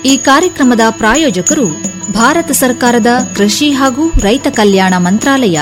ಈ ಕಾರ್ಯಕ್ರಮದ ಪ್ರಾಯೋಜಕರು ಭಾರತ ಸರ್ಕಾರದ ಕೃಷಿ ಹಾಗೂ ರೈತ ಕಲ್ಯಾಣ ಮಂತ್ರಾಲಯ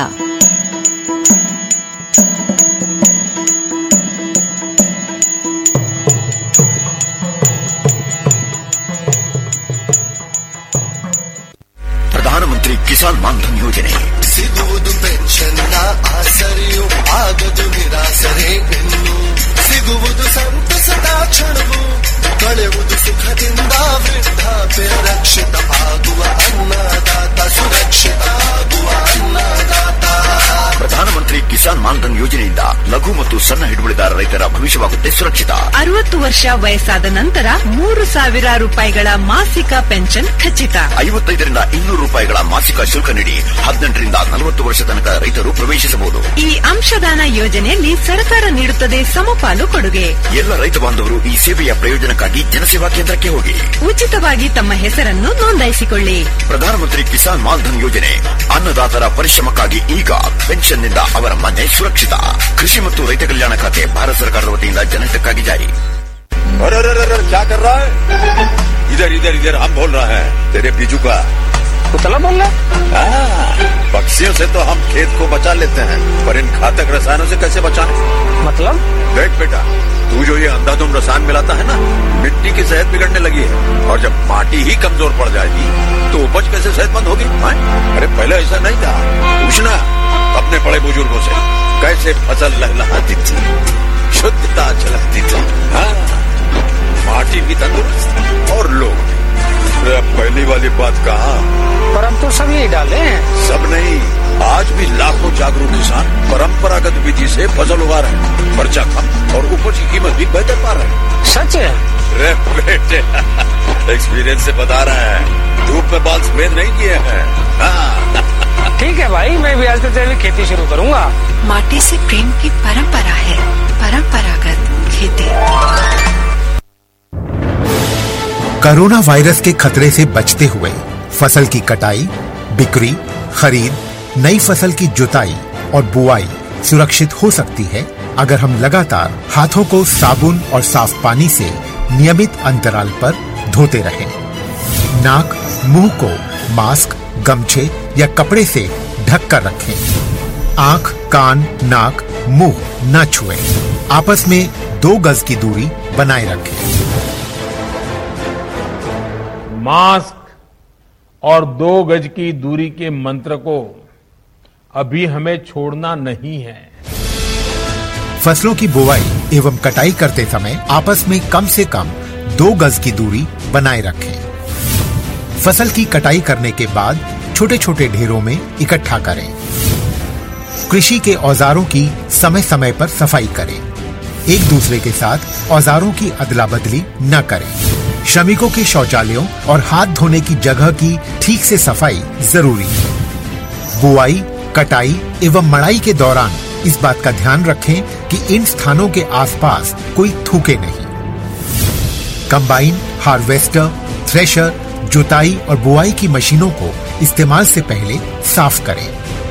ಪ್ರಧಾನಮಂತ್ರಿ ಕಿಸಾನ್ ಮಾನ್ಧನ್ ಯೋಜನೆ ಸಿಗುವುದು ಪೆನ್ಷನ್ನ ಆಸರೆಯು ಆಗದು ನಿರಾಸರೆ ಇನ್ನು ಸಿಗುವುದು ಸಂತಸದ ಕ್ಷಣವು ಕಳೆಯುವುದು ಸುಖದಿಂದ ವೃದ್ಧಾಪ್ಯ ರಕ್ಷಿತ ಆಗುವ ಅನ್ನದಾತ ಸುರಕ್ಷಿತ ಆಗುವ ಅನ್ನದಾತ ಪ್ರಧಾನಮಂತ್ರಿ ಕಿಸಾನ್ ಮಾನ್ಧನ್ ಯೋಜನೆಯಿಂದ ಲಘು ಮತ್ತು ಸಣ್ಣ ಹಿಡುವಳಿದಾರ ರೈತರ ಭವಿಷ್ಯವಾಗುತ್ತೆ ಸುರಕ್ಷಿತ ಅರವತ್ತು ವರ್ಷ ವಯಸ್ಸಾದ ನಂತರ ಮೂರು ಸಾವಿರ ರೂಪಾಯಿಗಳ ಮಾಸಿಕ ಪೆನ್ಷನ್ ಖಚಿತ ಐವತ್ತೈದರಿಂದ ಇನ್ನೂರು ರೂಪಾಯಿಗಳ ಮಾಸಿಕ ಶುಲ್ಕ ನೀಡಿ ಹದಿನೆಂಟರಿಂದ ನಲವತ್ತು ವರ್ಷ ತನಕ ರೈತರು ಪ್ರವೇಶಿಸಬಹುದು ಈ ಅಂಶದಾನ ಯೋಜನೆಯಲ್ಲಿ ಸರ್ಕಾರ ನೀಡುತ್ತದೆ ಸಮಪಾಲು ಕೊಡುಗೆ ಎಲ್ಲ ರೈತ ಬಾಂಧವರು ಈ ಸೇವೆಯ ಪ್ರಯೋಜನಕ್ಕಾಗಿ ಜನಸೇವಾ ಕೇಂದ್ರಕ್ಕೆ ಹೋಗಿ ಉಚಿತವಾಗಿ ತಮ್ಮ ಹೆಸರನ್ನು ನೋಂದಾಯಿಸಿಕೊಳ್ಳಿ ಪ್ರಧಾನಮಂತ್ರಿ ಕಿಸಾನ್ ಮಾನ್ಧನ್ ಯೋಜನೆ ಅನ್ನದಾತರ ಪರಿಶ್ರಮಕ್ಕಾಗಿ ಈಗ ಪೆನ್ಷನ್ನಿಂದ ಅವರ ಮನೆ ಸುರಕ್ಷಿತ ಕೃಷಿ ಮತ್ತು ರೈತ ಕಲ್ಯಾಣ ಖಾತೆ ಭಾರತ ಸರ್ಕಾರದ ವತಿಯಿಂದ ಜನಹಿತಕ್ಕಾಗಿ ಜಾರಿ अरे अरे अरे अरे, क्या कर रहा है इधर इधर इधर हम बोल रहे हैं तेरे बीजू का कुतला बोल रहा हाँ, पक्षियों से तो हम खेत को बचा लेते हैं पर इन घातक रसायनों से कैसे बचाएं मतलब देख बेटा तू जो ये अंधाधुंध रसायन मिलाता है ना मिट्टी की सेहत बिगड़ने लगी है और जब माटी ही कमजोर पड़ जाएगी तो उपज कैसे सेहतमंद होगी हाँ? अरे पहले ऐसा नहीं था पूछना अपने बड़े बुजुर्गों से कैसे फसल लहलहाती थी शुद्धता झलकती थी हाँ माटी भी तंदुरुस्त और लोग भी अरे अब पहली वाली बात कहा पर हम तो सब यही डाले हैं सब नहीं आज भी लाखों जागरूक किसान परंपरागत विधि से फसल उगा रहे हैं खर्चा कम और उपज की कीमत भी बेहतर पा रहे हैं सच है अरे बेटे एक्सपीरियंस से बता रहे हैं धूप में बाल सफेद नहीं किए हैं हाँ ठीक है भाई मैं भी आज से तेरी खेती शुरू करूंगा माटी से प्रेम की परंपरा है परंपरागत खेती कोरोना वायरस के खतरे से बचते हुए फसल की कटाई बिक्री खरीद नई फसल की जुताई और बुआई सुरक्षित हो सकती है अगर हम लगातार हाथों को साबुन और साफ पानी से नियमित अंतराल पर धोते रहें। नाक मुंह को मास्क गमछे या कपड़े से ढक कर रखें आंख कान नाक मुंह न छुएं। आपस में दो गज की दूरी बनाए रखें मास्क और दो गज की दूरी के मंत्र को अभी हमें छोड़ना नहीं है फसलों की बुवाई एवं कटाई करते समय आपस में कम से कम दो गज की दूरी बनाए रखें फसल की कटाई करने के बाद छोटे छोटे ढेरों में इकट्ठा करें कृषि के औजारों की समय समय पर सफाई करें एक दूसरे के साथ औजारों की अदला बदली न करें श्रमिकों के शौचालयों और हाथ धोने की जगह की ठीक से सफाई जरूरी है बुआई कटाई एवं मड़ाई के दौरान इस बात का ध्यान रखें कि इन स्थानों के आसपास कोई थूके नहीं कंबाइन हार्वेस्टर थ्रेशर जुताई और बुआई की मशीनों को इस्तेमाल से पहले साफ करें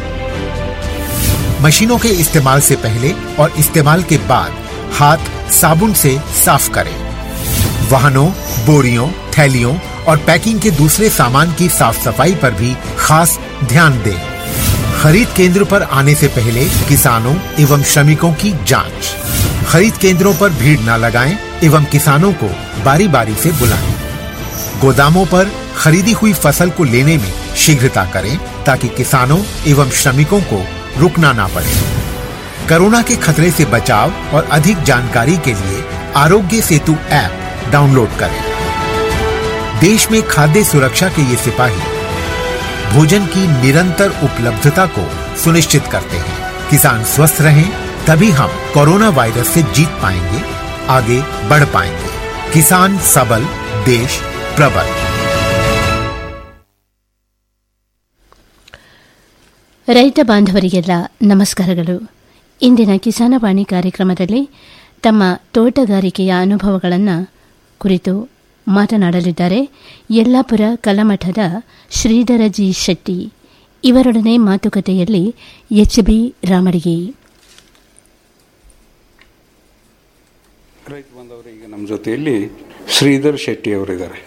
मशीनों के इस्तेमाल से पहले और इस्तेमाल के बाद हाथ साबुन से साफ करें वाहनों बोरियों थैलियों और पैकिंग के दूसरे सामान की साफ सफाई पर भी खास ध्यान दें खरीद केंद्र पर आने से पहले किसानों एवं श्रमिकों की जांच खरीद केंद्रों पर भीड़ न लगाएं एवं किसानों को बारी बारी से बुलाएं गोदामों पर खरीदी हुई फसल को लेने में शीघ्रता करें ताकि किसानों एवं श्रमिकों को रुकना ना पड़े कोरोना के खतरे से बचाव और अधिक जानकारी के लिए आरोग्य सेतु ऐप डाउनलोड करें देश में खाद्य सुरक्षा के ये सिपाही भोजन की निरंतर उपलब्धता को सुनिश्चित करते हैं किसान स्वस्थ रहें तभी हम कोरोना वायरस से जीत पाएंगे आगे बढ़ पाएंगे किसान सबल देश प्रबल ರೈತ ಬಾಂಧವರಿಗೆಲ್ಲ ನಮಸ್ಕಾರಗಳು ಇಂದಿನ ಕಿಸಾನವಾಣಿ ಕಾರ್ಯಕ್ರಮದಲ್ಲಿ ತಮ್ಮ ತೋಟಗಾರಿಕೆಯ ಅನುಭವಗಳನ್ನು ಕುರಿತು ಮಾತನಾಡಲಿದ್ದಾರೆ ಯಲ್ಲಾಪುರ ಕಲಮಠದ ಶ್ರೀಧರ ಜಿ ಶೆಟ್ಟಿ ಇವರೊಡನೆ ಮಾತುಕತೆಯಲ್ಲಿ ಎಚ್ ಬಿ ರಾಮಡಿಗೆ ರೈತ ಬಂದವರು ಈಗ ನಮ್ಮ ಜೊತೆಯಲ್ಲಿ ಶ್ರೀಧರ್ ಶೆಟ್ಟಿ ಅವರಿದ್ದಾರೆ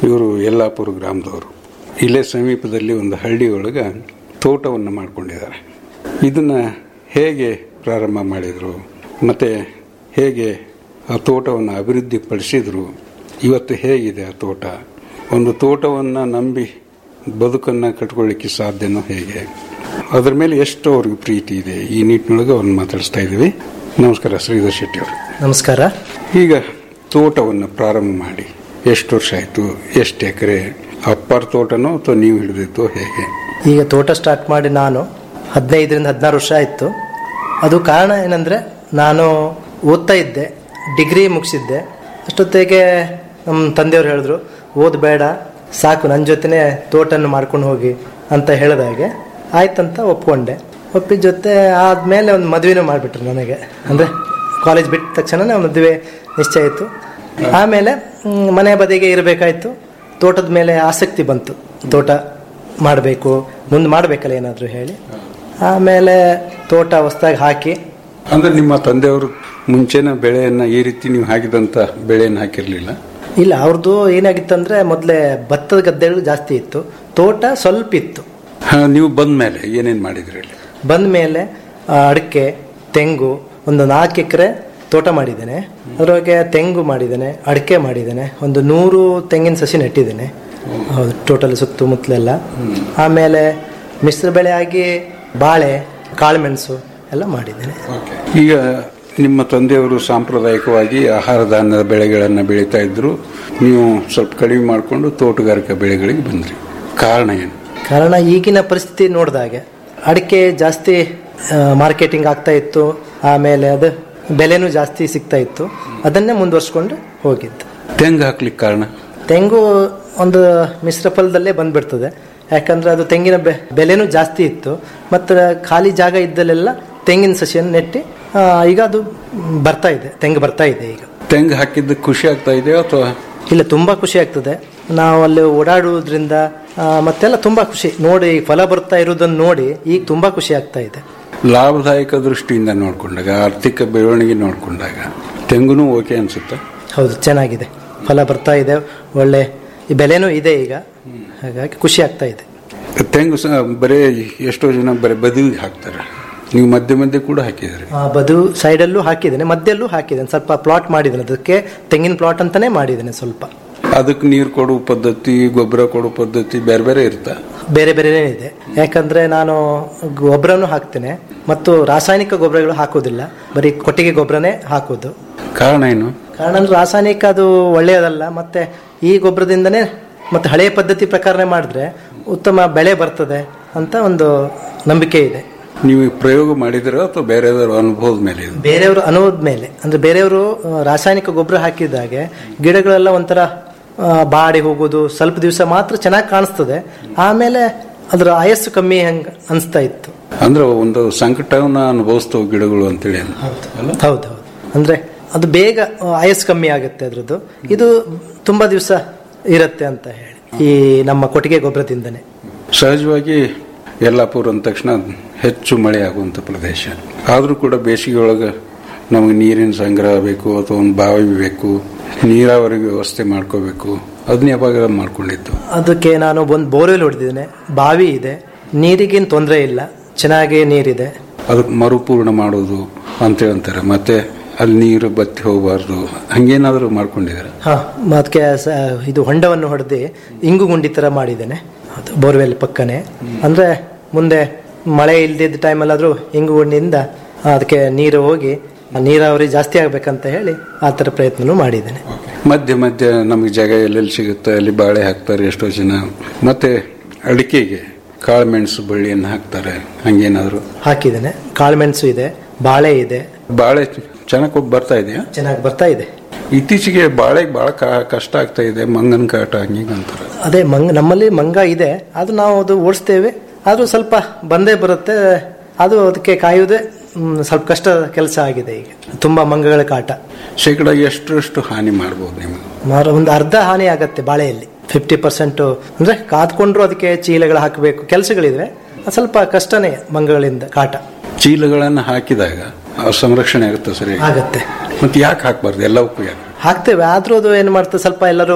ಇವರು ಯಲ್ಲಾಪುರ ಗ್ರಾಮದವರು ಇಲ್ಲೇ ಸಮೀಪದಲ್ಲಿ ಒಂದು ಹಳ್ಳಿ ಒಳಗೆ ತೋಟವನ್ನು ಮಾಡ್ಕೊಂಡಿದ್ದಾರೆ ಇದನ್ನು ಹೇಗೆ ಪ್ರಾರಂಭ ಮಾಡಿದರು ಮತ್ತು ಹೇಗೆ ಆ ತೋಟವನ್ನು ಅಭಿವೃದ್ಧಿಪಡಿಸಿದರು ಇವತ್ತು ಹೇಗಿದೆ ಆ ತೋಟ ಒಂದು ತೋಟವನ್ನು ನಂಬಿ ಬದುಕನ್ನು ಕಟ್ಕೊಳ್ಳಿಕ್ಕೆ ಸಾಧ್ಯನೋ ಹೇಗೆ ಅದ್ರ ಮೇಲೆ ಎಷ್ಟು ಅವ್ರಿಗೆ ಪ್ರೀತಿ ಇದೆ ಈ ನಿಟ್ಟಿನೊಳಗೆ ಅವ್ರನ್ನ ಮಾತಾಡಿಸ್ತಾ ಇದ್ದೀವಿ ನಮಸ್ಕಾರ ಶ್ರೀಧರ್ ಶೆಟ್ಟಿ ಅವರು ನಮಸ್ಕಾರ ಈಗ ತೋಟವನ್ನು ಪ್ರಾರಂಭ ಮಾಡಿ ಎಷ್ಟು ವರ್ಷ ಆಯಿತು ಎಷ್ಟು ಎಕರೆ ಅಪ್ಪರ ತೋಟನೋ ಅಥವಾ ನೀವು ಹಿಡಿದಿತ್ತು ಹೇಗೆ ಈಗ ತೋಟ ಸ್ಟಾರ್ಟ್ ಮಾಡಿ ನಾನು ಹದಿನೈದರಿಂದ ಹದಿನಾರು ವರ್ಷ ಆಯಿತು ಅದು ಕಾರಣ ಏನಂದರೆ ನಾನು ಓದ್ತಾ ಇದ್ದೆ ಡಿಗ್ರಿ ಮುಗಿಸಿದ್ದೆ ಅಷ್ಟೊತ್ತಿಗೆ ನಮ್ಮ ತಂದೆಯವರು ಹೇಳಿದ್ರು ಓದ್ ಬೇಡ ಸಾಕು ನನ್ನ ಜೊತೆನೇ ತೋಟನ್ನು ಮಾಡ್ಕೊಂಡು ಹೋಗಿ ಅಂತ ಹೇಳಿದಾಗೆ ಆಯ್ತಂತ ಒಪ್ಕೊಂಡೆ ಒಪ್ಪಿದ ಜೊತೆ ಆದಮೇಲೆ ಒಂದು ಮದುವೆನೂ ಮಾಡಿಬಿಟ್ರು ನನಗೆ ಅಂದರೆ ಕಾಲೇಜ್ ಬಿಟ್ಟ ತಕ್ಷಣ ಮದುವೆ ನಿಶ್ಚಯ ಆಯಿತು ಆಮೇಲೆ ಮ್, ಮನೆ ಬದಿಗೆ ಇರಬೇಕಾಯ್ತು ತೋಟದ ಮೇಲೆ ಆಸಕ್ತಿ ಬಂತು ತೋಟ ಮಾಡಬೇಕು ಮುಂದೆ ಮಾಡಬೇಕಲ್ಲ ಏನಾದರೂ ಹೇಳಿ ಆಮೇಲೆ ತೋಟ ಹೊಸ್ದಾಗಿ ಹಾಕಿ ಅಂದ್ರೆ ನಿಮ್ಮ ತಂದೆಯವರು ಮುಂಚೆನ ಬೆಳೆಯನ್ನ ಈ ರೀತಿ ನೀವು ಹಾಕಿದಂತ ಬೆಳೆಯನ್ನು ಹಾಕಿರ್ಲಿಲ್ಲ ಇಲ್ಲ ಅವ್ರದ್ದು ಏನಾಗಿತ್ತಂದ್ರೆ ಮೊದಲೇ ಭತ್ತದ ಗದ್ದೆಗಳು ಜಾಸ್ತಿ ಇತ್ತು ತೋಟ ಸ್ವಲ್ಪ ಇತ್ತು ಹಾ, ನೀವು ಬಂದ ಮೇಲೆ ಏನೇನ್ ಮಾಡಿದ್ರಿ ಅಲ್ಲಿ ಬಂದ ಮೇಲೆ ಅಡಿಕೆ ತೆಂಗು ಒಂದು ನಾಲ್ಕು ಎಕರೆ ತೋಟ ಮಾಡಿದ್ದೇನೆ ಅದ್ರೊಳಗೆ ತೆಂಗು ಮಾಡಿದ್ದೇನೆ ಅಡಿಕೆ ಮಾಡಿದ್ದೇನೆ ಒಂದು ನೂರು ತೆಂಗಿನ ಸಸಿ ನೆಟ್ಟಿದ್ದೇನೆ ಹೌದು ಟೋಟಲ್ ಸುತ್ತಮುತ್ತಲೆಲ್ಲ ಆಮೇಲೆ ಮಿಶ್ರ ಬೆಳೆ ಆಗಿ ಬಾಳೆ ಕಾಳುಮೆಣಸು ಎಲ್ಲ ಮಾಡಿದ್ದೇನೆ ಈಗ ನಿಮ್ಮ ತಂದೆಯವರು ಸಾಂಪ್ರದಾಯಿಕವಾಗಿ ಆಹಾರ ಧಾನ್ಯದ ಬೆಳೆಗಳನ್ನು ಬೆಳೀತಾ ಇದ್ರು ನೀವು ಸ್ವಲ್ಪ ಕಡಿಮೆ ಮಾಡಿಕೊಂಡು ತೋಟಗಾರಿಕಾ ಬೆಳೆಗಳಿಗೆ ಬಂದ್ರಿ ಕಾರಣ ಏನು ಕಾರಣ ಈಗಿನ ಪರಿಸ್ಥಿತಿ ನೋಡಿದಾಗೆ ಅಡಿಕೆ ಜಾಸ್ತಿ ಮಾರ್ಕೆಟಿಂಗ್ ಆಗ್ತಾ ಇತ್ತು ಆಮೇಲೆ ಅದು ಬೆಲೆನೂ ಜಾಸ್ತಿ ಸಿಗ್ತಾ ಇತ್ತು ಅದನ್ನೇ ಮುಂದುವರ್ಸ್ಕೊಂಡು ಹೋಗಿದ್ದು ತೆಂಗು ಹಾಕ್ಲಿಕ್ಕೆ ಕಾರಣ ತೆಂಗು ಒಂದು ಮಿಶ್ರ ಫಲದಲ್ಲೇ ಬಂದ್ಬಿಡ್ತದೆ ಯಾಕಂದ್ರೆ ಅದು ತೆಂಗಿನ ಬೆ ಬೆಲೆನೂ ಜಾಸ್ತಿ ಇತ್ತು ಮತ್ತು ಖಾಲಿ ಜಾಗ ಇದ್ದಲ್ಲೆಲ್ಲ ತೆಂಗಿನ ಸಸಿಯನ್ನು ನೆಟ್ಟಿ ಆ, ಈಗ ಅದು ಬರ್ತಾ ಇದೆ ತೆಂಗು ಬರ್ತಾ ಇದೆ ಈಗ ತೆಂಗು ಹಾಕಿದ್ದು ಖುಷಿ ಆಗ್ತಾ ಇದೆಯೋ ಅಥವಾ ಇಲ್ಲ ತುಂಬ ಖುಷಿ ಆಗ್ತದೆ ನಾವು ಅಲ್ಲಿ ಓಡಾಡುವುದರಿಂದ ಆ, ಮತ್ತೆಲ್ಲ ತುಂಬ ಖುಷಿ ನೋಡಿ ಫಲ ಬರ್ತಾ ಇರೋದನ್ನು ನೋಡಿ ಈಗ ತುಂಬ ಖುಷಿ ಆಗ್ತಾ ಇದೆ ಲಾಭದಾಯಕ ದೃಷ್ಟಿಯಿಂದ ನೋಡಿಕೊಂಡಾಗ ಆರ್ಥಿಕ ಬೆಳವಣಿಗೆ ನೋಡಿಕೊಂಡಾಗ ತೆಂಗುನೂ ಓಕೆ ಅನ್ಸುತ್ತಾ ಹೌದು ಚೆನ್ನಾಗಿದೆ ಫಲ ಬರ್ತಾ ಇದೆ ಒಳ್ಳೆ ಈ ಬೆಲೆನೂ ಇದೆ ಈಗ ಹಾಗಾಗಿ ಖುಷಿ ಆಗ್ತಾ ಇದೆ ತೆಂಗು ಸಹ ಬರೀ ಎಷ್ಟೋ ಜನ ಬರೀ ಬದುವಿಗೆ ಹಾಕ್ತಾರೆ ನೀವು ಮಧ್ಯೆ ಮಧ್ಯೆ ಕೂಡ ಹಾಕಿದ್ರಿ ಆ, ಬದು ಸೈಡಲ್ಲೂ ಹಾಕಿದ್ದೇನೆ ಮಧ್ಯಲ್ಲೂ ಹಾಕಿದ್ದೇನೆ ಸ್ವಲ್ಪ ಪ್ಲಾಟ್ ಮಾಡಿದ್ದೇನೆ ಅದಕ್ಕೆ ತೆಂಗಿನ ಪ್ಲಾಟ್ ಅಂತಾನೆ ಮಾಡಿದ್ದೇನೆ ಸ್ವಲ್ಪ ಅದಕ್ಕೆ ನೀರು ಕೊಡುವ ಪದ್ಧತಿ ಗೊಬ್ಬರ ಕೊಡುವ ಪದ್ಧತಿ ಬೇರೆ ಬೇರೆ ಇರುತ್ತಾ ಬೇರೆ ಬೇರೆನೇ ಇದೆ ಯಾಕಂದ್ರೆ ನಾನು ಗೊಬ್ಬರನೂ ಹಾಕ್ತೇನೆ ಮತ್ತು ರಾಸಾಯನಿಕ ಗೊಬ್ಬರಗಳು ಹಾಕೋದಿಲ್ಲ ಬರೀ ಕೊಟ್ಟಿಗೆ ಗೊಬ್ಬರನೇ ಹಾಕೋದು ಕಾರಣ ಏನು ಕಾರಣ ಅಂದ್ರೆ ರಾಸಾಯನಿಕ ಅದು ಒಳ್ಳೆಯದಲ್ಲ ಮತ್ತೆ ಈ ಗೊಬ್ಬರದಿಂದನೇ ಮತ್ತೆ ಹಳೆಯ ಪದ್ಧತಿ ಪ್ರಕಾರನೇ ಮಾಡಿದ್ರೆ ಉತ್ತಮ ಬೆಳೆ ಬರ್ತದೆ ಅಂತ ಒಂದು ನಂಬಿಕೆ ಇದೆ ನೀವು ಪ್ರಯೋಗ ಮಾಡಿದಿರೋ ಅಥವಾ ಬೇರೆದರ ಅನುಭವದ ಮೇಲೆ ಇದು ಬೇರೆಯವರು ಅನುಭವದ ಮೇಲೆ ಅಂದ್ರೆ ಬೇರೆಯವರು ಆ, ರಾಸಾಯನಿಕ ಗೊಬ್ಬರ ಹಾಕಿದಾಗೆ ಗಿಡಗಳೆಲ್ಲ ಒಂಥರ ಆ, ಬಾಡಿ ಹೋಗೋದು ಸ್ವಲ್ಪ ದಿವಸ ಮಾತ್ರ ಚೆನ್ನಾಗಿ ಕಾಣಿಸ್ತದೆ ಆಮೇಲೆ ಅದರ ಆಯಸ್ಸು ಕಮ್ಮಿ ಹಂಗ ಅನಿಸ್ತಾ ಇತ್ತು ಅಂದ್ರೆ ಒಂದು ಸಂಕಟವನ್ನ ಅನುಭವಿಸ್ತವೆ ಗಿಡಗಳು ಅಂತೇಳಿ ಹೌದು ಹೌದು ಅಂದ್ರೆ ಅದು ಬೇಗ ಆ, ಆಯಸ್ಸು ಕಮ್ಮಿ ಆಗುತ್ತೆ ಅದ್ರದ್ದು ಇದು ತುಂಬಾ ದಿವಸ ಇರುತ್ತೆ ಅಂತ ಹೇಳಿ ಈ ನಮ್ಮ ಕೊಟ್ಟಿಗೆ ಗೊಬ್ಬರದಿಂದನೇ ಸಹಜವಾಗಿ ಯಲ್ಲಾಪುರ ಅಂದ ತಕ್ಷಣ ಹೆಚ್ಚು ಮಳೆ ಆಗುವಂತ ಪ್ರದೇಶ ಆದರೂ ಕೂಡ ಬೇಸಿಗೆ ಒಳಗೆ ನಮಗೆ ನೀರಿನ ಸಂಗ್ರಹ ಬೇಕು ಅಥವಾ ಒಂದು ಬಾವಿ ಬೇಕು ನೀರಾವರಿ ವ್ಯವಸ್ಥೆ ಮಾಡ್ಕೋಬೇಕು ಅದನ್ನ ಯಾವಾಗ ಮಾಡ್ಕೊಂಡಿದ್ದು ಅದಕ್ಕೆ ನಾನು ಒಂದು ಬೋರ್ವೆಲ್ ಹೊಡೆದಿದ್ದೇನೆ ಬಾವಿ ಇದೆ ನೀರಿಗೇನು ತೊಂದರೆ ಇಲ್ಲ ಚೆನ್ನಾಗಿ ನೀರಿದೆ ಅದಕ್ಕೆ ಮರುಪೂರ್ಣ ಮಾಡೋದು ಅಂತೇಳಿ ಅಂತಾರೆ ಮತ್ತೆ ಅಲ್ಲಿ ನೀರು ಬತ್ತಿ ಹೋಗಬಾರ್ದು ಹಂಗೇನಾದರೂ ಮಾಡ್ಕೊಂಡಿದ್ದಾರೆ ಹಾ ಅದಕ್ಕೆ ಸ- ಇದು ಹೊಂಡವನ್ನು ಹೊಡೆದು ಇಂಗು ಗುಂಡಿ ತರ ಮಾಡಿದ್ದೇನೆ ಅದು ಬೋರ್ವೆಲ್ ಪಕ್ಕನೆ ಅಂದ್ರೆ ಮುಂದೆ ಮಳೆ ಇಲ್ದಿದ್ದ ಟೈಮಲ್ಲಾದ್ರೂ ಇಂಗು ಗುಂಡಿಯಿಂದ ಅದಕ್ಕೆ ನೀರು ಹೋಗಿ ಆ ನೀರಾವರಿ ಜಾಸ್ತಿ ಆಗ್ಬೇಕಂತ ಹೇಳಿ ಆ ಥರ ಪ್ರಯತ್ನನೂ ಮಾಡಿದ್ದೇನೆ ಮಧ್ಯೆ ಮಧ್ಯೆ ನಮಗೆ ಜಾಗ ಎಲ್ಲೆಲ್ಲಿ ಸಿಗುತ್ತೆ ಅಲ್ಲಿ ಬಾಳೆ ಹಾಕ್ತಾರೆ ಎಷ್ಟೋ ಜನ ಮತ್ತೆ ಅಡಿಕೆಗೆ ಕಾಳುಮೆಣಸು ಬಳ್ಳಿಯನ್ನು ಹಾಕ್ತಾರೆ ಹಂಗೇನಾದ್ರು ಹಾಕಿದ್ದೇನೆ ಕಾಳುಮೆಣಸು ಇದೆ ಬಾಳೆ ಇದೆ ಬಾಳೆ ಚೆನ್ನಾಗಿ ಕೊಟ್ಟು ಬರ್ತಾ ಇದೆಯಾ ಚೆನ್ನಾಗಿ ಬರ್ತಾ ಇದೆ ಇತ್ತೀಚೆಗೆ ಬಾಳೆಗೆ ಬಹಳ ಕ- ಕಷ್ಟ ಆಗ್ತಾ ಇದೆ ಮಂಗನ ಕಾಟ ಹಂಗೆ ಅಂತಾರೆ ಅದೇ ಮಂಗ ನಮ್ಮಲ್ಲಿ ಮಂಗ ಇದೆ ಅದು ನಾವು ಅದು ಓಡಿಸ್ತೇವೆ ಆದ್ರೂ ಸ್ವಲ್ಪ ಬಂದೇ ಬರುತ್ತೆ ಅದು ಅದಕ್ಕೆ ಕಾಯುವುದೇ ಮ್, ಸ್ವಲ್ಪ ಕಷ್ಟ ಕೆಲಸ ಆಗಿದೆ ಈಗ ತುಂಬಾ ಮಂಗಗಳ ಕಾಟ ಶೇಕಡ ಎಷ್ಟರಷ್ಟು ಹಾನಿ ಮಾಡ್ಬೋದು ನಿಮಗೆ ಮಾರು ಒಂದು ಅರ್ಧ ಹಾನಿ ಆಗತ್ತೆ ಬಾಳೆಯಲ್ಲಿ ಫಿಫ್ಟಿ ಪರ್ಸೆಂಟ್ ಅಂದ್ರೆ ಕಾದ್ಕೊಂಡ್ರು ಅದಕ್ಕೆ ಚೀಲಗಳು ಹಾಕಬೇಕು ಕೆಲಸಗಳಿವೆ ಅದು ಸ್ವಲ್ಪ ಕಷ್ಟನೇ ಮಂಗಗಳಿಂದ ಕಾಟ ಚೀಲಗಳನ್ನು ಹಾಕಿದಾಗ ಆ ಸಂರಕ್ಷಣೆ ಆಗುತ್ತೆ ಸರಿ ಆಗತ್ತೆ ಮತ್ತೆ ಯಾಕೆ ಹಾಕ್ಬಾರ್ದು ಎಲ್ಲವಕ್ಕೂ ಯಾಕೆ ಹಾಕ್ತೇವೆ ಆದ್ರೂ ಅದು ಏನು ಮಾಡ್ತದೆ ಸ್ವಲ್ಪ ಎಲ್ಲರೂ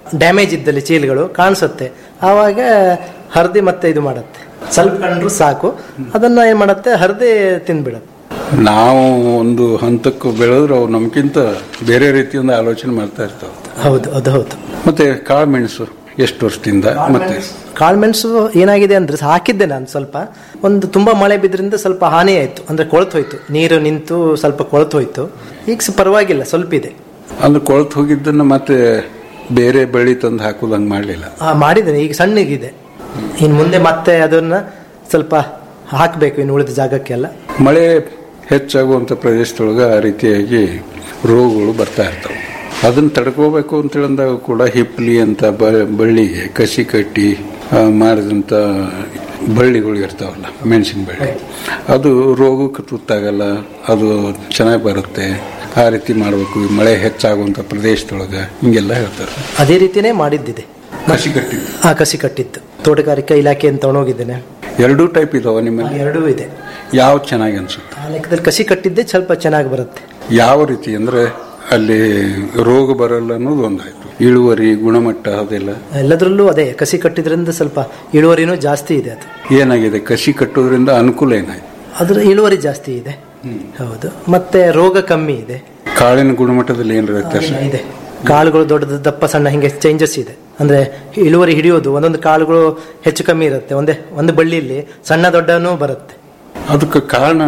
ಡ್ಯಾಮೇಜ್ ಇದ್ದಲ್ಲಿ ಚೀಲಗಳು ಕಾಣಿಸುತ್ತೆ ಆವಾಗ ಹರಿದಿ ಮತ್ತೆ ಇದು ಮಾಡುತ್ತೆ ಸ್ವಲ್ಪ ಕಂಡ್ರು ಸಾಕು ಅದನ್ನ ಏನ್ ಮಾಡುತ್ತೆ ಹರಿದಿ ತಿಂದ್ಬಿಡುತ್ತೆ ನಾವು ಒಂದು ಹಂತಕ್ಕೆ ಬೆಳೆದ್ರೆ ಅವು ನಮ್ಗಿಂತ ಬೇರೆ ರೀತಿಯಿಂದ ಆಲೋಚನೆ ಮಾಡ್ತಾ ಇರ್ತಾವೆ ಹೌದು ಅದು ಹೌದು ಮತ್ತೆ ಕಾಳು ಮೆಣಸು ಎಷ್ಟು ವರ್ಷದಿಂದ ಮತ್ತೆ ಕಾಳುಮೆಣಸು ಏನಾಗಿದೆ ಅಂದ್ರೆ ಹಾಕಿದ್ದೆ ನಾನು ಸ್ವಲ್ಪ ಒಂದು ತುಂಬಾ ಮಳೆ ಬಿದ್ರಿಂದ ಸ್ವಲ್ಪ ಹಾನಿ ಆಯ್ತು ಅಂದ್ರೆ ಕೊಳತು ಹೋಯ್ತು ನೀರು ನಿಂತು ಸ್ವಲ್ಪ ಕೊಳತು ಹೋಯ್ತು ಈಗ ಸ- ಪರವಾಗಿಲ್ಲ ಸ್ವಲ್ಪ ಇದೆ ಅಂದ್ರೆ ಕೊಳತು ಹೋಗಿದ್ದನ್ನ ಮತ್ತೆ ಬೇರೆ ಬೆಳಿ ತಂದು ಹಾಕೋದು ಹಂಗೆ ಮಾಡಲಿಲ್ಲ ಆ, ಮಾಡಿದ್ದೇನೆ ಈಗ ಸಣ್ಣಗಿದೆ ಇನ್ನು ಮುಂದೆ ಮತ್ತೆ ಅದನ್ನ ಸ್ವಲ್ಪ ಹಾಕಬೇಕು ಇನ್ನು ಉಳಿದ ಜಾಗಕ್ಕೆಲ್ಲ ಮಳೆ ಹೆಚ್ಚಾಗುವಂಥ ಪ್ರದೇಶದೊಳಗೆ ಆ ರೀತಿಯಾಗಿ ರೋಗಗಳು ಬರ್ತಾ ಇರ್ತವೆ ಅದನ್ನ ತಡ್ಕೋಬೇಕು ಅಂತೇಳಿದಾಗ ಕೂಡ ಹಿಪ್ಲಿ ಅಂತ ಬ- ಬಳ್ಳಿಗೆ ಕಸಿ ಕಟ್ಟಿ ಆ, ಮಾಡಿದಂಥ ಬಳ್ಳಿಗಳು ಇರ್ತಾವಲ್ಲ ಮೆಣಸಿನ ಬಳ್ಳಿ ಅದು ರೋಗಕ್ಕೆ ತುತ್ತಾಗಲ್ಲ ಅದು ಚೆನ್ನಾಗಿ ಬರುತ್ತೆ ಆ ರೀತಿ ಮಾಡಬೇಕು ಈ ಮಳೆ ಹೆಚ್ಚಾಗುವಂಥ ಪ್ರದೇಶದೊಳಗೆ ಹಿಂಗೆಲ್ಲ ಹೇಳ್ತಾರೆ ಅದೇ ರೀತಿನೇ ಮಾಡಿದ್ದಿದೆ ಕಸಿ ಕಟ್ಟಿ ಆ ಕಸಿ ಕಟ್ಟಿತ್ತು ತೋಟಗಾರಿಕಾ ಇಲಾಖೆ ಅಂತ ತಗೊಂಡೋಗಿದ್ದೇನೆ ಎರಡೂ ಟೈಪ್ ಇದಾವ ನಿಮ್ಮಲ್ಲಿ ಎರಡೂ ಇದೆ ಯಾವ್ದು ಚೆನ್ನಾಗಿ ಅನ್ಸುತ್ತೆ ಆ ಲೆಕ್ಕದಲ್ಲಿ ಕಸಿ ಕಟ್ಟಿದ್ದೆ ಸ್ವಲ್ಪ ಚೆನ್ನಾಗಿ ಬರುತ್ತೆ ಯಾವ ರೀತಿ ಅಂದ್ರೆ ಅಲ್ಲಿ ರೋಗ ಬರಲ್ಲ ಅನ್ನೋದು ಒಂದಾಯ್ತು ಇಳುವರಿ ಗುಣಮಟ್ಟ ಅದೆಲ್ಲ ಎಲ್ಲದರಲ್ಲೂ ಅದೇ ಕಸಿ ಕಟ್ಟಿದ್ರಿಂದ ಸ್ವಲ್ಪ ಇಳುವರಿನೂ ಜಾಸ್ತಿ ಇದೆ ಅದು ಏನಾಗಿದೆ ಕಸಿ ಕಟ್ಟೋದ್ರಿಂದ ಅನುಕೂಲ ಏನಾಯ್ತು ಅದ್ರ ಇಳುವರಿ ಜಾಸ್ತಿ ಇದೆ ಹೌದು ಮತ್ತೆ ರೋಗ ಕಮ್ಮಿ ಇದೆ ಕಾಳಿನ ಗುಣಮಟ್ಟದಲ್ಲಿ ಏನಾರ ವ್ಯತ್ಯಾಸ ಇದೆ ಕಾಳುಗಳು ದೊಡ್ಡದು ದಪ್ಪ ಸಣ್ಣ ಹಿಂಗೆ ಚೇಂಜಸ್ ಇದೆ ಅಂದ್ರೆ ಇಳುವರಿ ಹಿಡಿಯೋದು ಒಂದೊಂದು ಕಾಳುಗಳು ಹೆಚ್ಚು ಕಮ್ಮಿ ಇರುತ್ತೆ ಒಂದೇ ಒಂದು ಬಳ್ಳಿಯಲ್ಲಿ ಸಣ್ಣ ದೊಡ್ಡನೂ ಬರುತ್ತೆ ಅದಕ್ಕೆ ಕಾರಣ